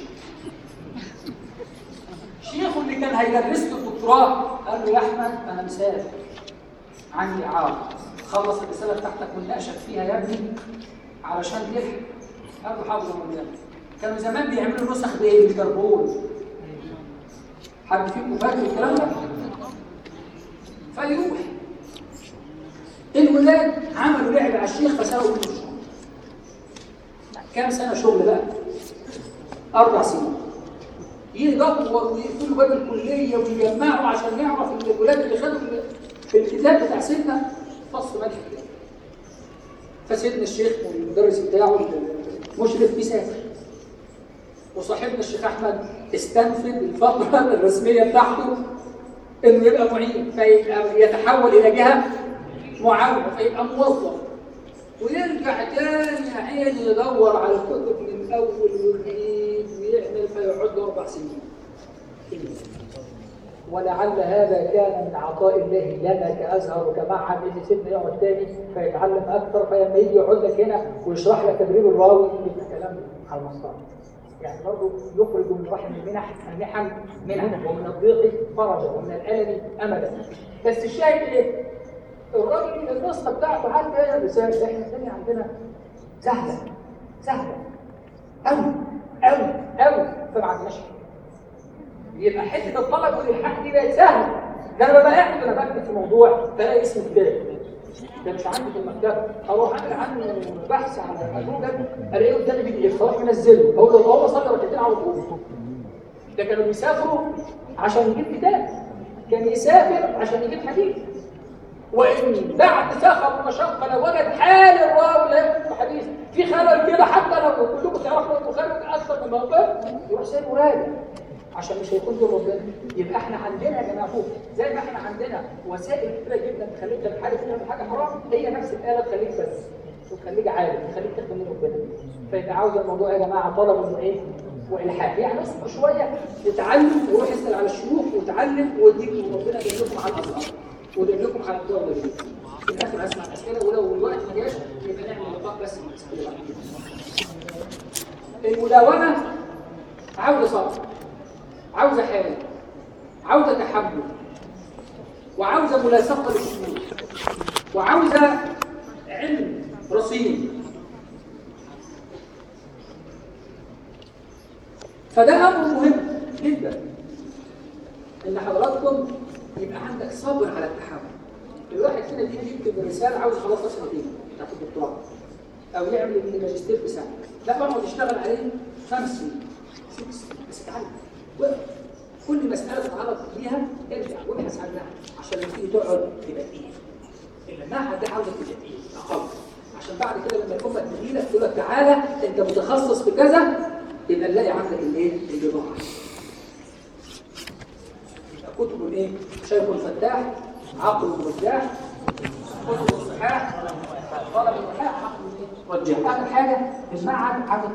شيخه اللي كان هيدرس له الدكتوراه قال له يا أحمد أنا مسافر عندي إعارة خلص الرسالة بتاعتك ونناقشك فيها يا ابني علشان تلحق قال له حاضر يا مولانا كانوا زمان بيعملوا نسخ بايه؟ بالكربون حد فيكم فاكر الكلام ده؟ فيروح الولاد عملوا لعب على الشيخ فسرقوا منه الشغل كام سنه شغل بقى اربع سنين يدور ويقفلوا باب الكليه ويجمعوا عشان يعرف ان الولاد اللي خدوا في الكتاب بتاع سيدنا فصل ملح كده فسيدنا الشيخ والمدرس بتاعه المشرف بيسافر وصاحبنا الشيخ احمد استنفذ الفتره الرسميه بتاعته انه يبقى معين فيبقى يتحول الى جهه معاونه فيبقى موظف ويرجع تاني يا عيني يدور على الكتب من اول وجديد ويعمل فيقعد له اربع سنين ولعل هذا كان من عطاء الله لنا كازهر وكمعهد ان سيدنا يقعد تاني فيتعلم اكثر فلما يجي يقعد لك هنا ويشرح لك تدريب الراوي يبقى كلام على المسطره يعني برضه يخرج من رحم المنح المحن منحا ومن الضيق فرجا ومن الالم املا بس الشاهد ايه؟ الراجل النسخه بتاعته حتى هي الرساله احنا الدنيا عندنا سهله سهله قوي قوي قوي فما عندناش يبقى حته الطلب والالحاق دي بقت سهله ده انا ببقى قاعد انا بكتب في موضوع بلاقي اسم كتاب ده مش عندي في المكتبه اروح اعمل عنه بحث على جوجل الاقيه قدامي بي دي اف اروح منزله اقول له هو صدر ركعتين على طول ده كانوا بيسافروا عشان يجيب كتاب كان يسافر عشان يجيب حديث وان بعد سفر ومشقه لو وجد حال الراوي لا في حديث في خلل كده حتى لو كلكم تعرفوا البخاري اكثر من موقف يروح سايبه راجع عشان مش هيكون له ربنا يبقى احنا عندنا يا جماعه فوق زي ما احنا عندنا وسائل كتيره جدا تخليك تنحرف تعمل حاجه حرام هي نفس الاله تخليك بس وتخليك عالم تخليك تخدم من ربنا فيبقى عاوز الموضوع يا جماعه طلب انه ايه والحاح يعني اصبر شويه تتعلم وروح اسال على الشيوخ وتعلم واديك ربنا يجيب لكم على الازهر ويجيب لكم على الدول الجديده في الاخر اسمع الاسئله ولو الوقت ما جاش يبقى نعمل لقاء بس مع الاسئله المداومه عاوزه صبر عاوزة حالة عاوزة تحمل وعاوزة ملاصقة للشمول وعاوزة علم رصين فده أمر مهم جدا إن حضراتكم يبقى عندك صبر على التحمل الواحد فينا بيجي يكتب رسالة عاوز يخلصها سنتين بتاعت الدكتوراه أو يعمل الماجستير في سنة لا اقعد اشتغل عليه خمس سنين ست سنين بس اتعلم كل مسألة تتعرض ليها ارجع وابحث عنها عشان لما تيجي تقعد تبقى ايه المعهد ده عاوزك تبقى ايه اقل عشان بعد كده لما الامه تجي لك تقول لك تعالى انت متخصص في كذا يبقى نلاقي عندك الايه البضاعه يبقى كتب الايه شيخ فتاح عقل مرجاح كتب الصحاح طلب الصحاح عقل مرجاح اخر حاجه المعهد عدد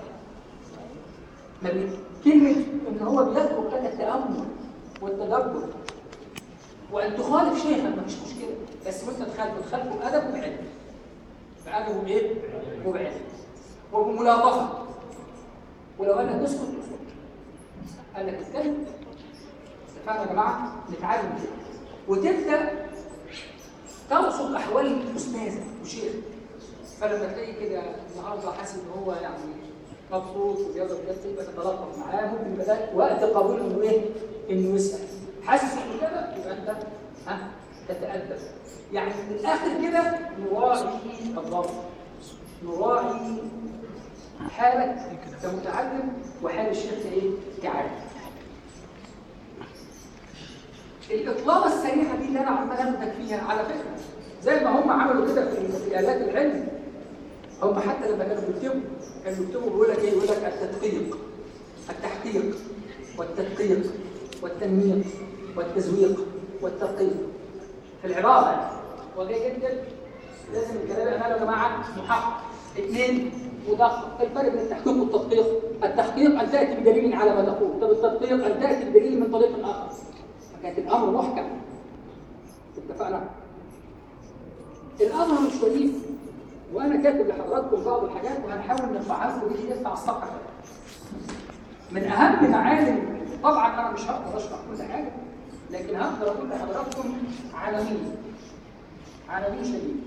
طيب كلمة إن هو بيترك لك التأمل والتدبر وأن تخالف شيخا ما فيش مشكلة بس وأنت تخالفه تخالفه بأدب وبعلم بأدب وبإيه؟ وبعلم وبملاطفة ولو قال لك اسكت اسكت قال لك اتكلم اتفقنا يا جماعة نتعلم كده وتبدأ ترصد أحوال الأستاذة وشيخ فلما تلاقي كده النهارده حاسس إن هو يعني مبسوط وبيضرب نفسه يبقى تتلطف معاه ممكن يبقى ده وقت قبول انه ايه؟ انه يسال حاسس انه كده يبقى انت ها تتادب يعني من الاخر كده نراعي الضبط نراعي حالك كمتعلم وحال الشيخ ايه؟ كعالم الاطلاله السريعه دي اللي انا عمال اخدك فيها على فكره زي ما هم عملوا كده في في الات العلم هم حتى لما كانوا بيكتبوا كانوا بيكتبوا بيقول لك ايه يقول لك التدقيق التحقيق والتدقيق والتنميق والتزويق والتدقيق في العباره يعني وجاي جدا لازم الكلام يبقى يا جماعه محقق اثنين مدقق الفرق بين التحقيق والتدقيق التحقيق ان تاتي بدليل على ما تقول طب التدقيق ان تاتي بدليل من طريق اخر فكانت الامر محكم اتفقنا الازهر الشريف وانا كاتب لحضراتكم بعض الحاجات وهنحاول نرفعها لكم دي على الصفحه من اهم معالم طبعا انا مش هقدر اشرح كل حاجه لكن هقدر اقول لحضراتكم عناوين عناوين شديده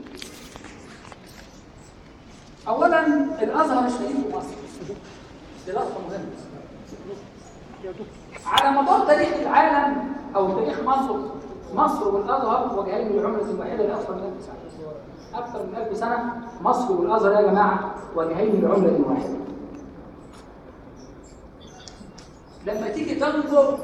اولا الازهر الشريف في مصر دي لقطه مهمه على مدار تاريخ العالم او تاريخ مصر مصر والازهر وجهين للعمله الواحده لاكثر من 1000 سنه اكثر من 1000 سنه مصر والازهر يا جماعه وجهين لعمله واحده لما تيجي تنظر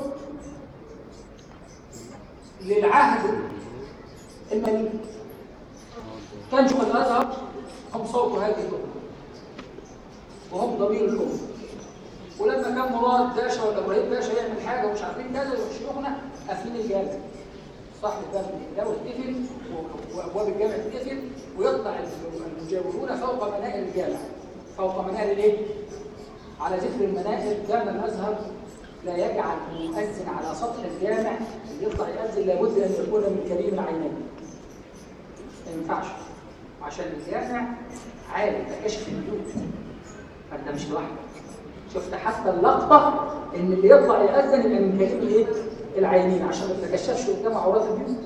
للعهد الملكي كان شيوخ الازهر هم صوت هذه الامه وهم ضمير الامه ولما كان مراد باشا ولا ابراهيم باشا يعمل حاجه ومش عارفين كذا وشيوخنا قافلين الجامع صاحب الباب ده وتقفل وابواب الجامع تقفل ويطلع المجاورون فوق منائر الجامع فوق منائر الايه؟ على ذكر المنائر كان الازهر لا يجعل المؤذن على سطح الجامع اللي يطلع يأذن لابد ان يكون من كريم العينين ما ينفعش عشان الجامع عالي ده كشف البيوت فانت مش لوحدك شفت حتى اللقطه ان اللي يطلع يأذن يبقى من كريم الايه؟ العينين عشان ما تتكشفش قدام عورات البيوت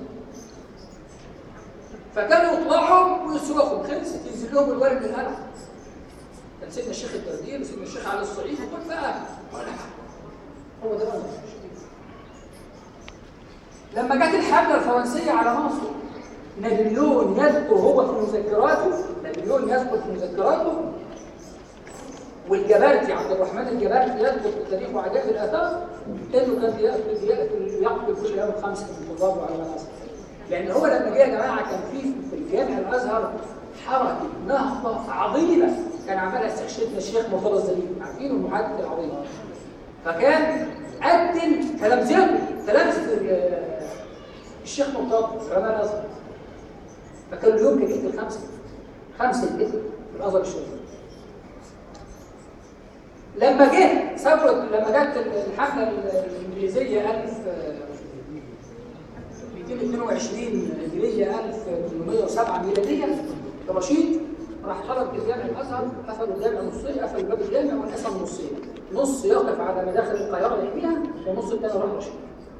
فكانوا يطلعوا ويصرخوا خلصت ينزل لهم الولد من القلعه كان سيدنا الشيخ الدردير وسيدنا الشيخ علي الصعيد وكل بقى ولا حاجه هو ده الأمر. لما جت الحمله الفرنسيه على مصر نابليون يذكر هو في مذكراته نابليون يذكر في مذكراته والجبرتي عبد الرحمن الجبرتي يذكر في التاريخ وعجائب الاثار انه كان بيقتل بيقتل يقتل كل يوم خمسه من طلابه على مناصب لان هو لما جه يا جماعه كان في في الجامع الازهر حركه نهضه عظيمه كان عملها استشهدنا الشيخ مرتضى الزليل عارفين المحدث العظيم فكان قدم تلامذته تلامذه الشيخ مرتضى علماء الازهر فكان اليوم كان يقتل خمسه خمسه يقتل في الازهر الشريف لما جه ثوره لما جت الحمله الانجليزيه 1000 222 هجريه 1807 ميلاديه رشيد راح خرج الجامع الازهر قفلوا الجامع نصين قفلوا باب الجامع وانقسم نصين نص يقف على مداخل القاهره يحميها ونص الثاني راح رشيد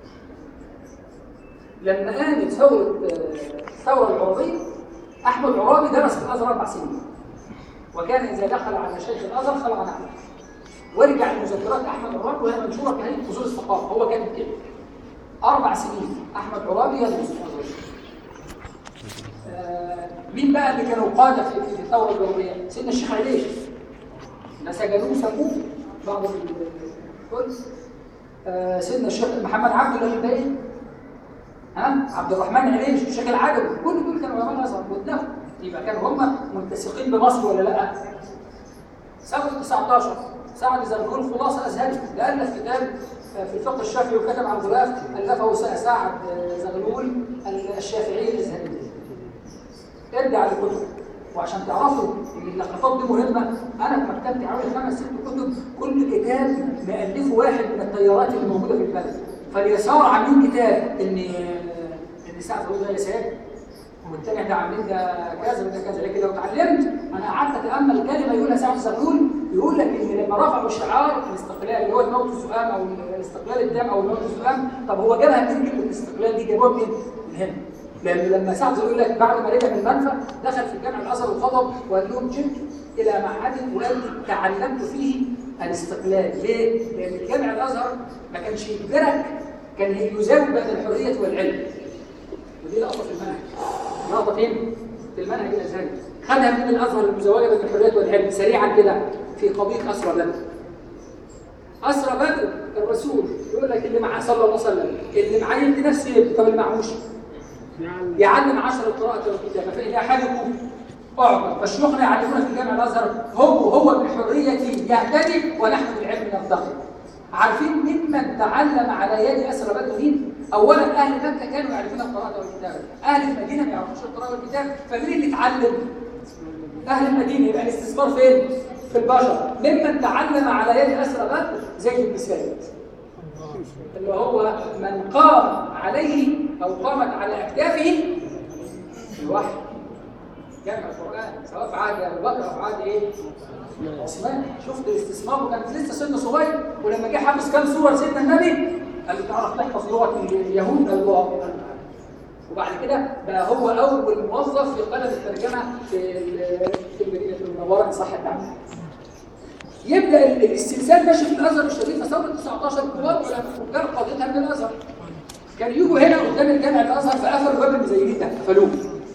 لما قامت ثوره الثوره العربيه احمد عرابي درس في الازهر اربع سنين وكان اذا دخل على شيخ الازهر خلع نعمه وارجع لمذكرات احمد عرابي وهي منشوره في هيئه فصول الثقافه هو كان كده اربع سنين احمد عرابي يدرس في الازهر آه مين بقى اللي كانوا قاده في في الثوره العربيه؟ سيدنا الشيخ عليش ده سجنوه سموه بعض الكل آه سيدنا الشيخ محمد عبد الله الباقي ها عبد الرحمن عليش الشيخ العجبي كل دول كانوا علماء الازهر واتنفوا يبقى كانوا هم ملتصقين بمصر ولا لا؟ سنه 19 سعد زغلول خلاصه ازهري ده الف كتاب في الفقه الشافعي وكتب عن غلاف الفه سعد زغلول الشافعي الازهري ارجع للكتب وعشان تعرفوا ان اللقطات دي مهمه انا في مكتبتي حوالي خمس ست كتب كل كتاب مالفه واحد من التيارات اللي موجوده في البلد فاليسار عاملين كتاب ان ان سعد زغلول ده يسار والتاني ده عاملين ده كذا وده كذا لكن لو اتعلمت انا قعدت اتامل كلمه يقولها سعد زغلول يقول لك ان لما رفعوا شعار الاستقلال اللي هو الموت الزقام او الاستقلال التام او الموت الزقام طب هو جابها منين كلمه الاستقلال دي جابوها منين؟ من هنا لان لما سعد يقول لك بعد ما رجع من المنفى دخل في الجامع الازهر وخطب وقال لهم جئت الى معهد وقال تعلمت فيه الاستقلال ليه؟ لان الجامع الازهر ما كانش يجبرك كان يزاوي بين الحريه والعلم ودي لقطه في المنهج لقطه فين؟ في المنهج الازهري خدها من الازهر المزوجه بين الحريه والعلم سريعا كده في قضيه اسرى لنا اسرى بدر الرسول يقول لك اللي معاه صلى الله عليه وسلم اللي معاه يدي نفسه يدي طب اللي معهوش يعلم عشر القراءة والكتابة فإن أحدكم أعطى فشيوخنا يعلمون في جامع الأزهر هو هو بالحرية يهتدي ونحن بالعلم نفتقر عارفين ممن تعلم على يد أسرى بدر مين؟ أولا أهل مكة كانوا يعرفون القراءة والكتابة أهل المدينة ما يعرفوش القراءة والكتابة فمين اللي اتعلم؟ أهل المدينة يبقى الاستثمار فين؟ في البشر ممن تعلم على يد أسرى بدر زيد بن ثابت اللي هو من قام عليه أو قامت على أكتافه الوحي جمع القرآن سواء في عهد أبو بكر أو في عهد إيه؟ عثمان شفت الاستثمار وكانت لسه سن صغير ولما جه حافظ كام سورة سيدنا النبي قال له تعرف تحفظ لغة اليهود قال له آه. وبعد كده بقى هو أول موظف في قلم الترجمة في ال- في المدينة المنورة إن صح التعبير يبدا ال- الاستئذان ماشي في الازهر الشريف ثوره 19 كبار وكان قضيتها من الازهر كان يجوا هنا قدام الجامع الازهر فقفلوا باب المزينين ده قفلوه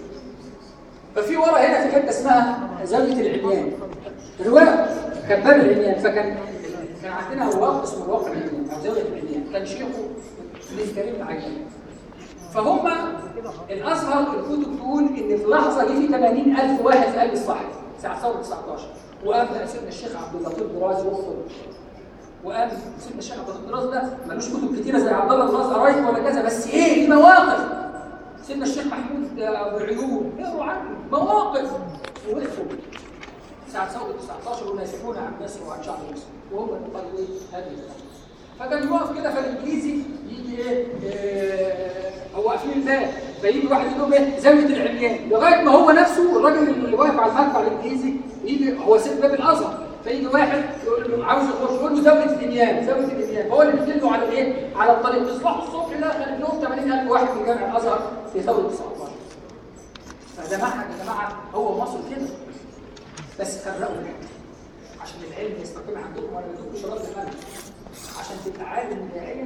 ففي ورا هنا في حته اسمها زاويه العميان رواق كان باب العميان فكان كان عندنا رواق اسمه رواق العميان او زاويه العميان كان شيخه ابن كريم العجلي فهم الازهر الكتب تقول ان في لحظه جه في 80000 واحد في قلب الصحراء ساعه ثوره 19 وقام بقى سيدنا الشيخ عبد اللطيف دراز وفر وقام سيدنا الشيخ عبد اللطيف دراز ده ملوش كتب كتيره زي عبد الله دراز قرايب ولا كذا بس ايه دي مواقف سيدنا الشيخ محمود ابو العيون اقروا عنه مواقف ووقفوا ساعه ثوره 19 وناسفون عن مصر وعن شعب مصر وهم اللي قالوا ايه هذه الكلام. فكان يقف كده فالانجليزي يجي ايه آه، هو قافلين الباب فيجي واحد يقول لهم ايه زاويه العميان لغايه ما هو نفسه الراجل اللي واقف على المدفع الانجليزي يجي هو سيد باب الازهر فيجي واحد يقول له عاوز يخش يقول له زاويه العميان زاويه العميان هو اللي بيدله على الايه؟ على الطريق يصبحوا الصبح لا خلف لهم 80000 واحد في جامع الازهر في ثوره 19 فده معهد يا جماعه هو مصر كده بس فرقوا بين عشان العلم يستقيم عندكم ولا بدكم رد المنهج عشان تبقى عالم داعية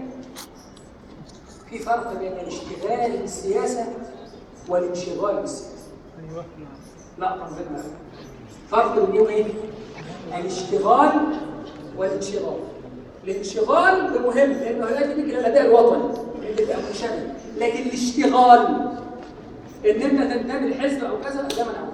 في فرق بين الاشتغال بالسياسة والانشغال بالسياسة لا تنظيم فرق بين ايه؟ الاشتغال والانشغال الانشغال ده مهم لانه هيؤدي بك الى الاداء الوطني اللي بيبقى منشغل لكن الاشتغال ان انت تنتمي لحزب او كذا ده منعه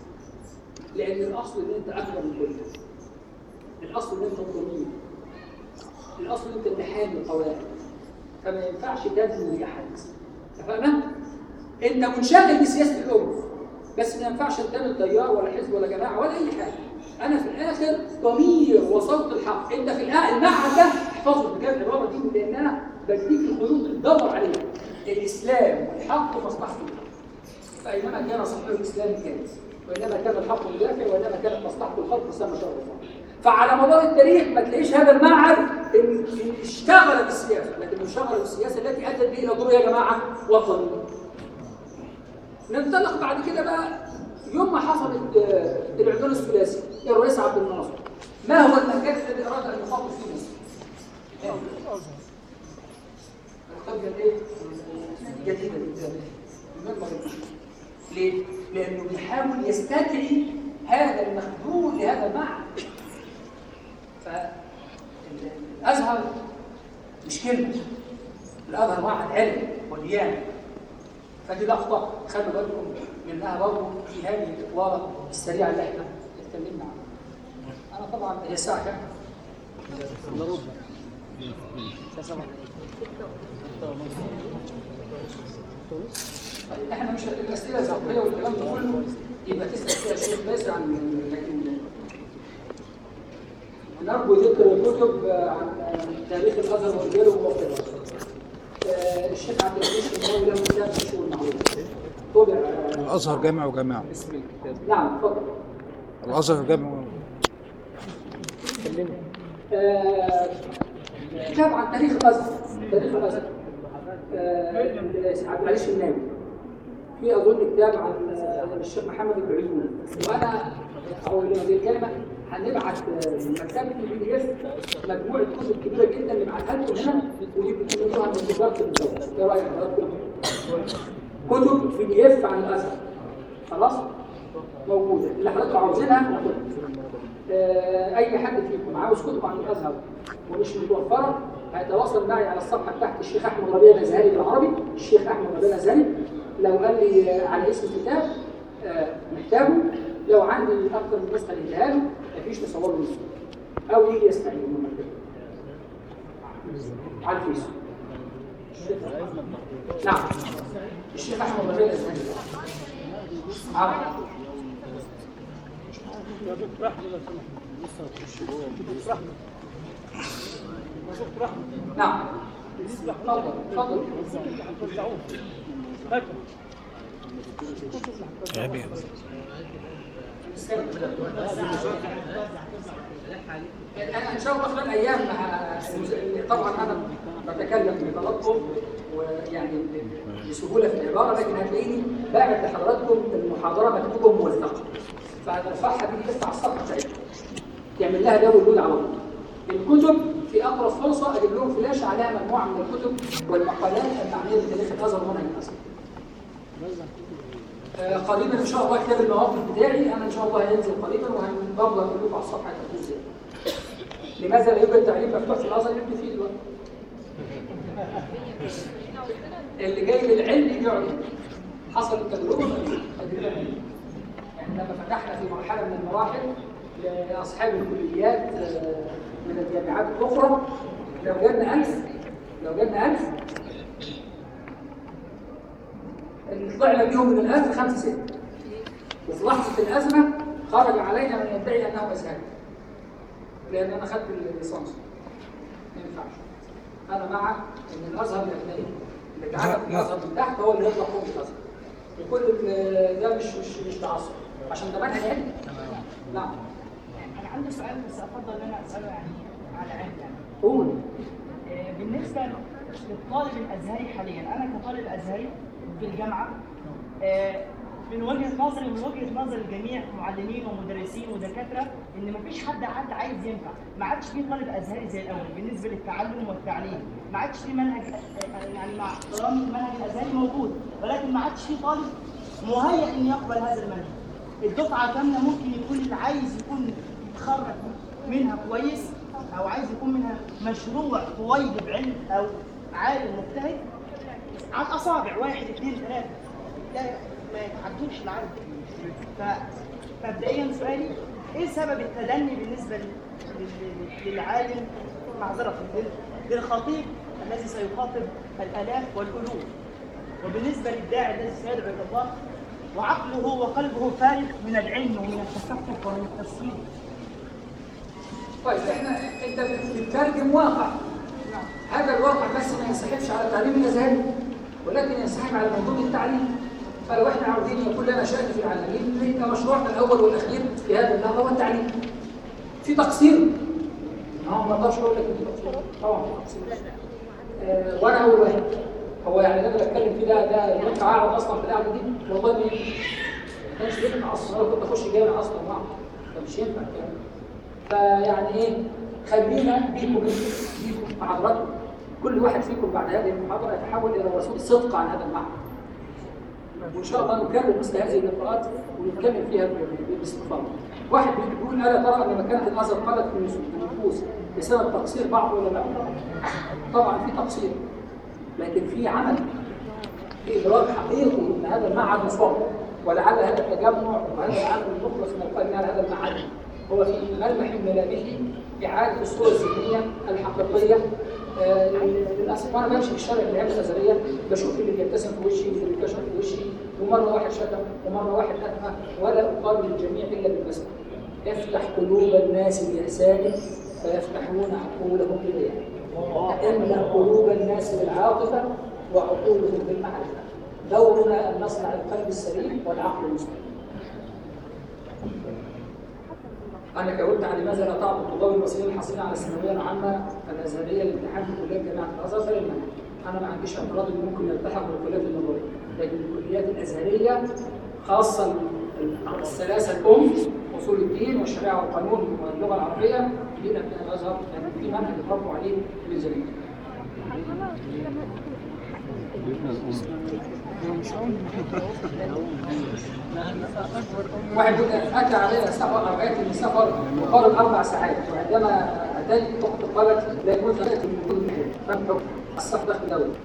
لان الاصل ان انت اكبر من كل ده الاصل ان انت الضمير الاصل ان انت اللي حامي القواعد فما ينفعش تدعو لاحد اتفقنا انت منشغل بسياسه الامه بس ما ينفعش تنتمي لتيار ولا حزب ولا جماعه ولا اي حاجه انا في الاخر ضمير وصوت الحق انت في الآ- المعهد ده احفظه بجد العباره دي لان انا بديك الخيوط اللي تدور عليها الاسلام والحق ومصلحه الحق فاينما كان صحيح الاسلام كان وانما كان الحق مدافع وانما كانت مصلحه الخلق سمى شر الله فعلى مدار التاريخ ما تلاقيش هذا المعهد إن إن اشتغل بالسياسه لكن انشغل بالسياسه التي ادت به الى دور يا جماعه وطني ننطلق بعد كده بقى يوم ما حصلت آه، العدوان الثلاثي الرئيس عبد الناصر ما هو المكان الذي اراد ان يخاطب فيه مصر؟ الخطبه ايه؟ جديده جدا المنبر ليه؟ لانه بيحاول يستدعي هذا المخذول لهذا المعنى فالازهر مش كلمه الازهر معهد علم وديانه فدي لقطه خلوا بالكم منها برضه في هذه الاطلاله السريعه اللي احنا اتكلمنا عنها انا طبعا هي الساعه كام؟ طيب احنا مش الاسئله الذوقيه والكلام ده كله يبقى تسال فيها الشيخ باسل عن لكن نرجو ذكر الكتب عن تاريخ الازهر ورجاله وموقفه آه، الشيخ عبد العزيز الشناوي له كتاب مشهور معروف طبع آه، الازهر جامع وجماعه اسم الكتاب نعم اتفضل الازهر جامع و- آه، كتاب عن تاريخ الازهر تاريخ الازهر آه، عبد العزيز الشناوي في اظن كتاب عن آه، الشيخ محمد العيون وانا او هذه الكلمه هنبعت آه، مكتبه البي دي اف مجموعه كتب كبيره جدا نبعتها لكم هنا ودي بتكتبوها عند وزاره النظام ايه رايك حضراتكم؟ كتب بي دي اف عن الازهر خلاص؟ موجوده اللي حضراتكم عاوزينها ناخدها آه، اي حد فيكم عاوز كتب عن الازهر ومش متوفره هيتواصل معي على الصفحه بتاعت الشيخ احمد ربيع الازهري بالعربي الشيخ احمد ربيع الازهري لو قال لي آه، على اسم الكتاب آه، محتاجه لو عندي اكثر من نسخه نديها له مفيش نصور له نسخه او يجي يستعين من المكتبه على الفيس نعم الشيخ احمد ربيع الازهري عربي نعم تفضل تفضل انا ان شاء الله خلال ايام مع المز- طبعا انا بتكلم بتلطف ويعني بسهوله في العباره لكن هتلاقيني بعمل لحضراتكم المحاضره مكتوبه موثقه فهنرفعها دي تفتح الصفحه بتاعتكم تعمل لها داونلود على طول الكتب في اقرب فرصه اجيب لهم فلاش عليها مجموعه من الكتب والمقالات المعنيه بتاريخ الازهر ومنهج الازهر آه، قريبا ان شاء الله كتاب المواقف بتاعي انا ان شاء الله هينزل قريبا وهنبرضه هقول لكم على الصفحه هتكون ازاي لماذا لا يوجد تعليم مفتوح في الازهر يبدو فيه دلوقتي اللي جاي للعلم يجي يقعد هنا. حصل التجربه تجربه يعني لما فتحنا في مرحله من المراحل لاصحاب الكليات آه، من الجامعات الاخرى لو جالنا 1000 لو جالنا 1000 اللي طلعنا بيهم من الألف خمسة ستة وفي لحظة الأزمة خرج علينا من يدعي أنه أزهري لأن أنا خدت الليسانس ما ينفعش أنا مع إن الأزهر يبتدئ اللي اتعلم الأزهر من تحت هو اللي يطلع فوق الأزهر وكل ال- ده مش مش مش تعصب عشان ده منهج علمي نعم انا عندي سؤال بس افضل ان انا اساله يعني على علم يعني قول آه، بالنسبه للطالب الازهري حاليا انا كطالب ازهري في الجامعه آه، من وجهه نظري ومن وجهه نظر الجميع معلمين ومدرسين ودكاتره ان مفيش حد حد عايز ينفع ما عادش في طالب ازهري زي الاول بالنسبه للتعلم والتعليم ما عادش في منهج آه، يعني مع احترامي المنهج الازهري موجود ولكن ما عادش في طالب مهيئ ان يقبل هذا المنهج الدفعه كامله ممكن يكون اللي عايز يكون يتخرج منها كويس او عايز يكون منها مشروع طويل بعلم او عالم مجتهد على الاصابع واحد اثنين ثلاثه لا ما يتعدوش العدد ف مبدئيا سؤالي ايه سبب التدني بالنسبه لل- لل- للعالم معذره لل- للخطيب الذي سيخاطب الالاف والالوف وبالنسبه للداعي الذي سيدعو الى الله وعقله وقلبه فارغ من العلم ومن التثقف ومن التفسير طيب احنا انت بتترجم واقع هذا الواقع بس ما ينسحبش على التعليم الازهري ولكن ينسحب على موضوع التعليم فلو احنا عاوزين يكون لنا شأن في العالمين يبقى مشروعنا الاول والاخير في هذا النهضه هو التعليم في تقصير اه ما اقدرش اقول لك إن في تقصير طبعا في تقصير آه وانا اول واحد هو يعني اللي انا بتكلم فيه ده ده ينفع اقعد اصلا في القعده دي والله ما ينفع ما كانش ينفع اصلا انا كنت اخش جامعه اصلا معه فمش ينفع الكلام ده. فيعني ايه خلينا بيكم بيكم مع حضراتكم كل واحد فيكم بعد هذه المحاضره يتحول الى رسول صدق عن هذا المعنى وان شاء الله نكرر مثل هذه اللقاءات ونتكلم فيها ب- باستفاضه. واحد بيقول الا ترى ان مكانه الازهر قلت في النفوس بسبب تقصير بعض العلماء طبعا في تقصير لكن في عمل في ادراك حقيقي ان هذا المعهد مصاب ولعل هذا التجمع وهذا العمل المخلص من القائمين على هذا المعهد هو في ملمح ملامحه اعاده الصوره الذهنيه الحقيقيه آه، للاسف وانا بمشي في الشارع اللي هي الازهريه بشوف اللي بيبتسم في وشي واللي بيكشف في وشي ومره واحد شتم ومره واحد اتهم ولا اقابل الجميع الا بالبسمه افتح قلوب الناس باحسانك فيفتحون عقولهم اليك املا قلوب الناس بالعاطفه وعقولهم بالمعرفه دورنا ان نصنع القلب السليم والعقل المسلم أنا جاوبت على لماذا لا تعطي الطلاب الوسيلة الحاصلة على الثانوية العامة الأزهرية الامتحان في كليات جامعة الأزهر غير المنهج. أنا ما عنديش اعتراض إن ممكن يلتحق بالكليات النظرية، لكن الكليات الأزهرية خاصة ال- الثلاثة الأم أصول الدين والشريعة والقانون واللغة العربية دي أبناء الأزهر يعني في منهج يتربوا عليه للجميع. واحد يقول اتى علي سفر او اتي من سفر مقارب اربع ساعات وعندما ساعتين تخطب قالت لا يكون ثلاثة من كل فهم حكم الصف داخل دولة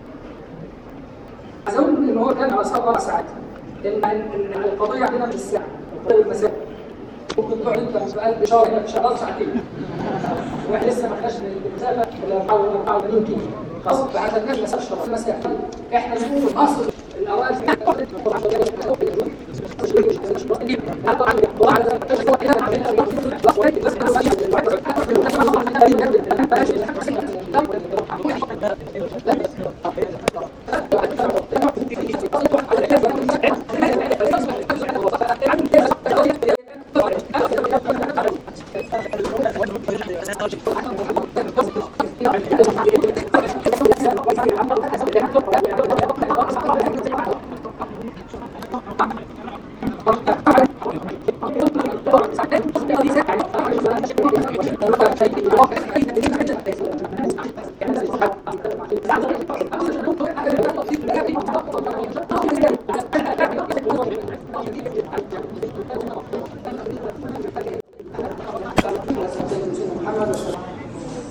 أزود إن هو كان على صف أربع ساعات إن إن القضية عندنا في الساعة القضية المساء ممكن تقعد أنت في قلب شهر هنا في شغال ساعتين واحد لسه ما خدش من المسافة إلا 84 كيلو خلاص بعد الناس مسافة شهر المسافة إحنا نقول أصل الأوائل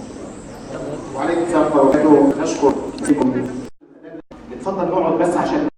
وعليكم السلام ورحمه الله وبركاته نشكر فيكم اتفضل نقعد بس عشان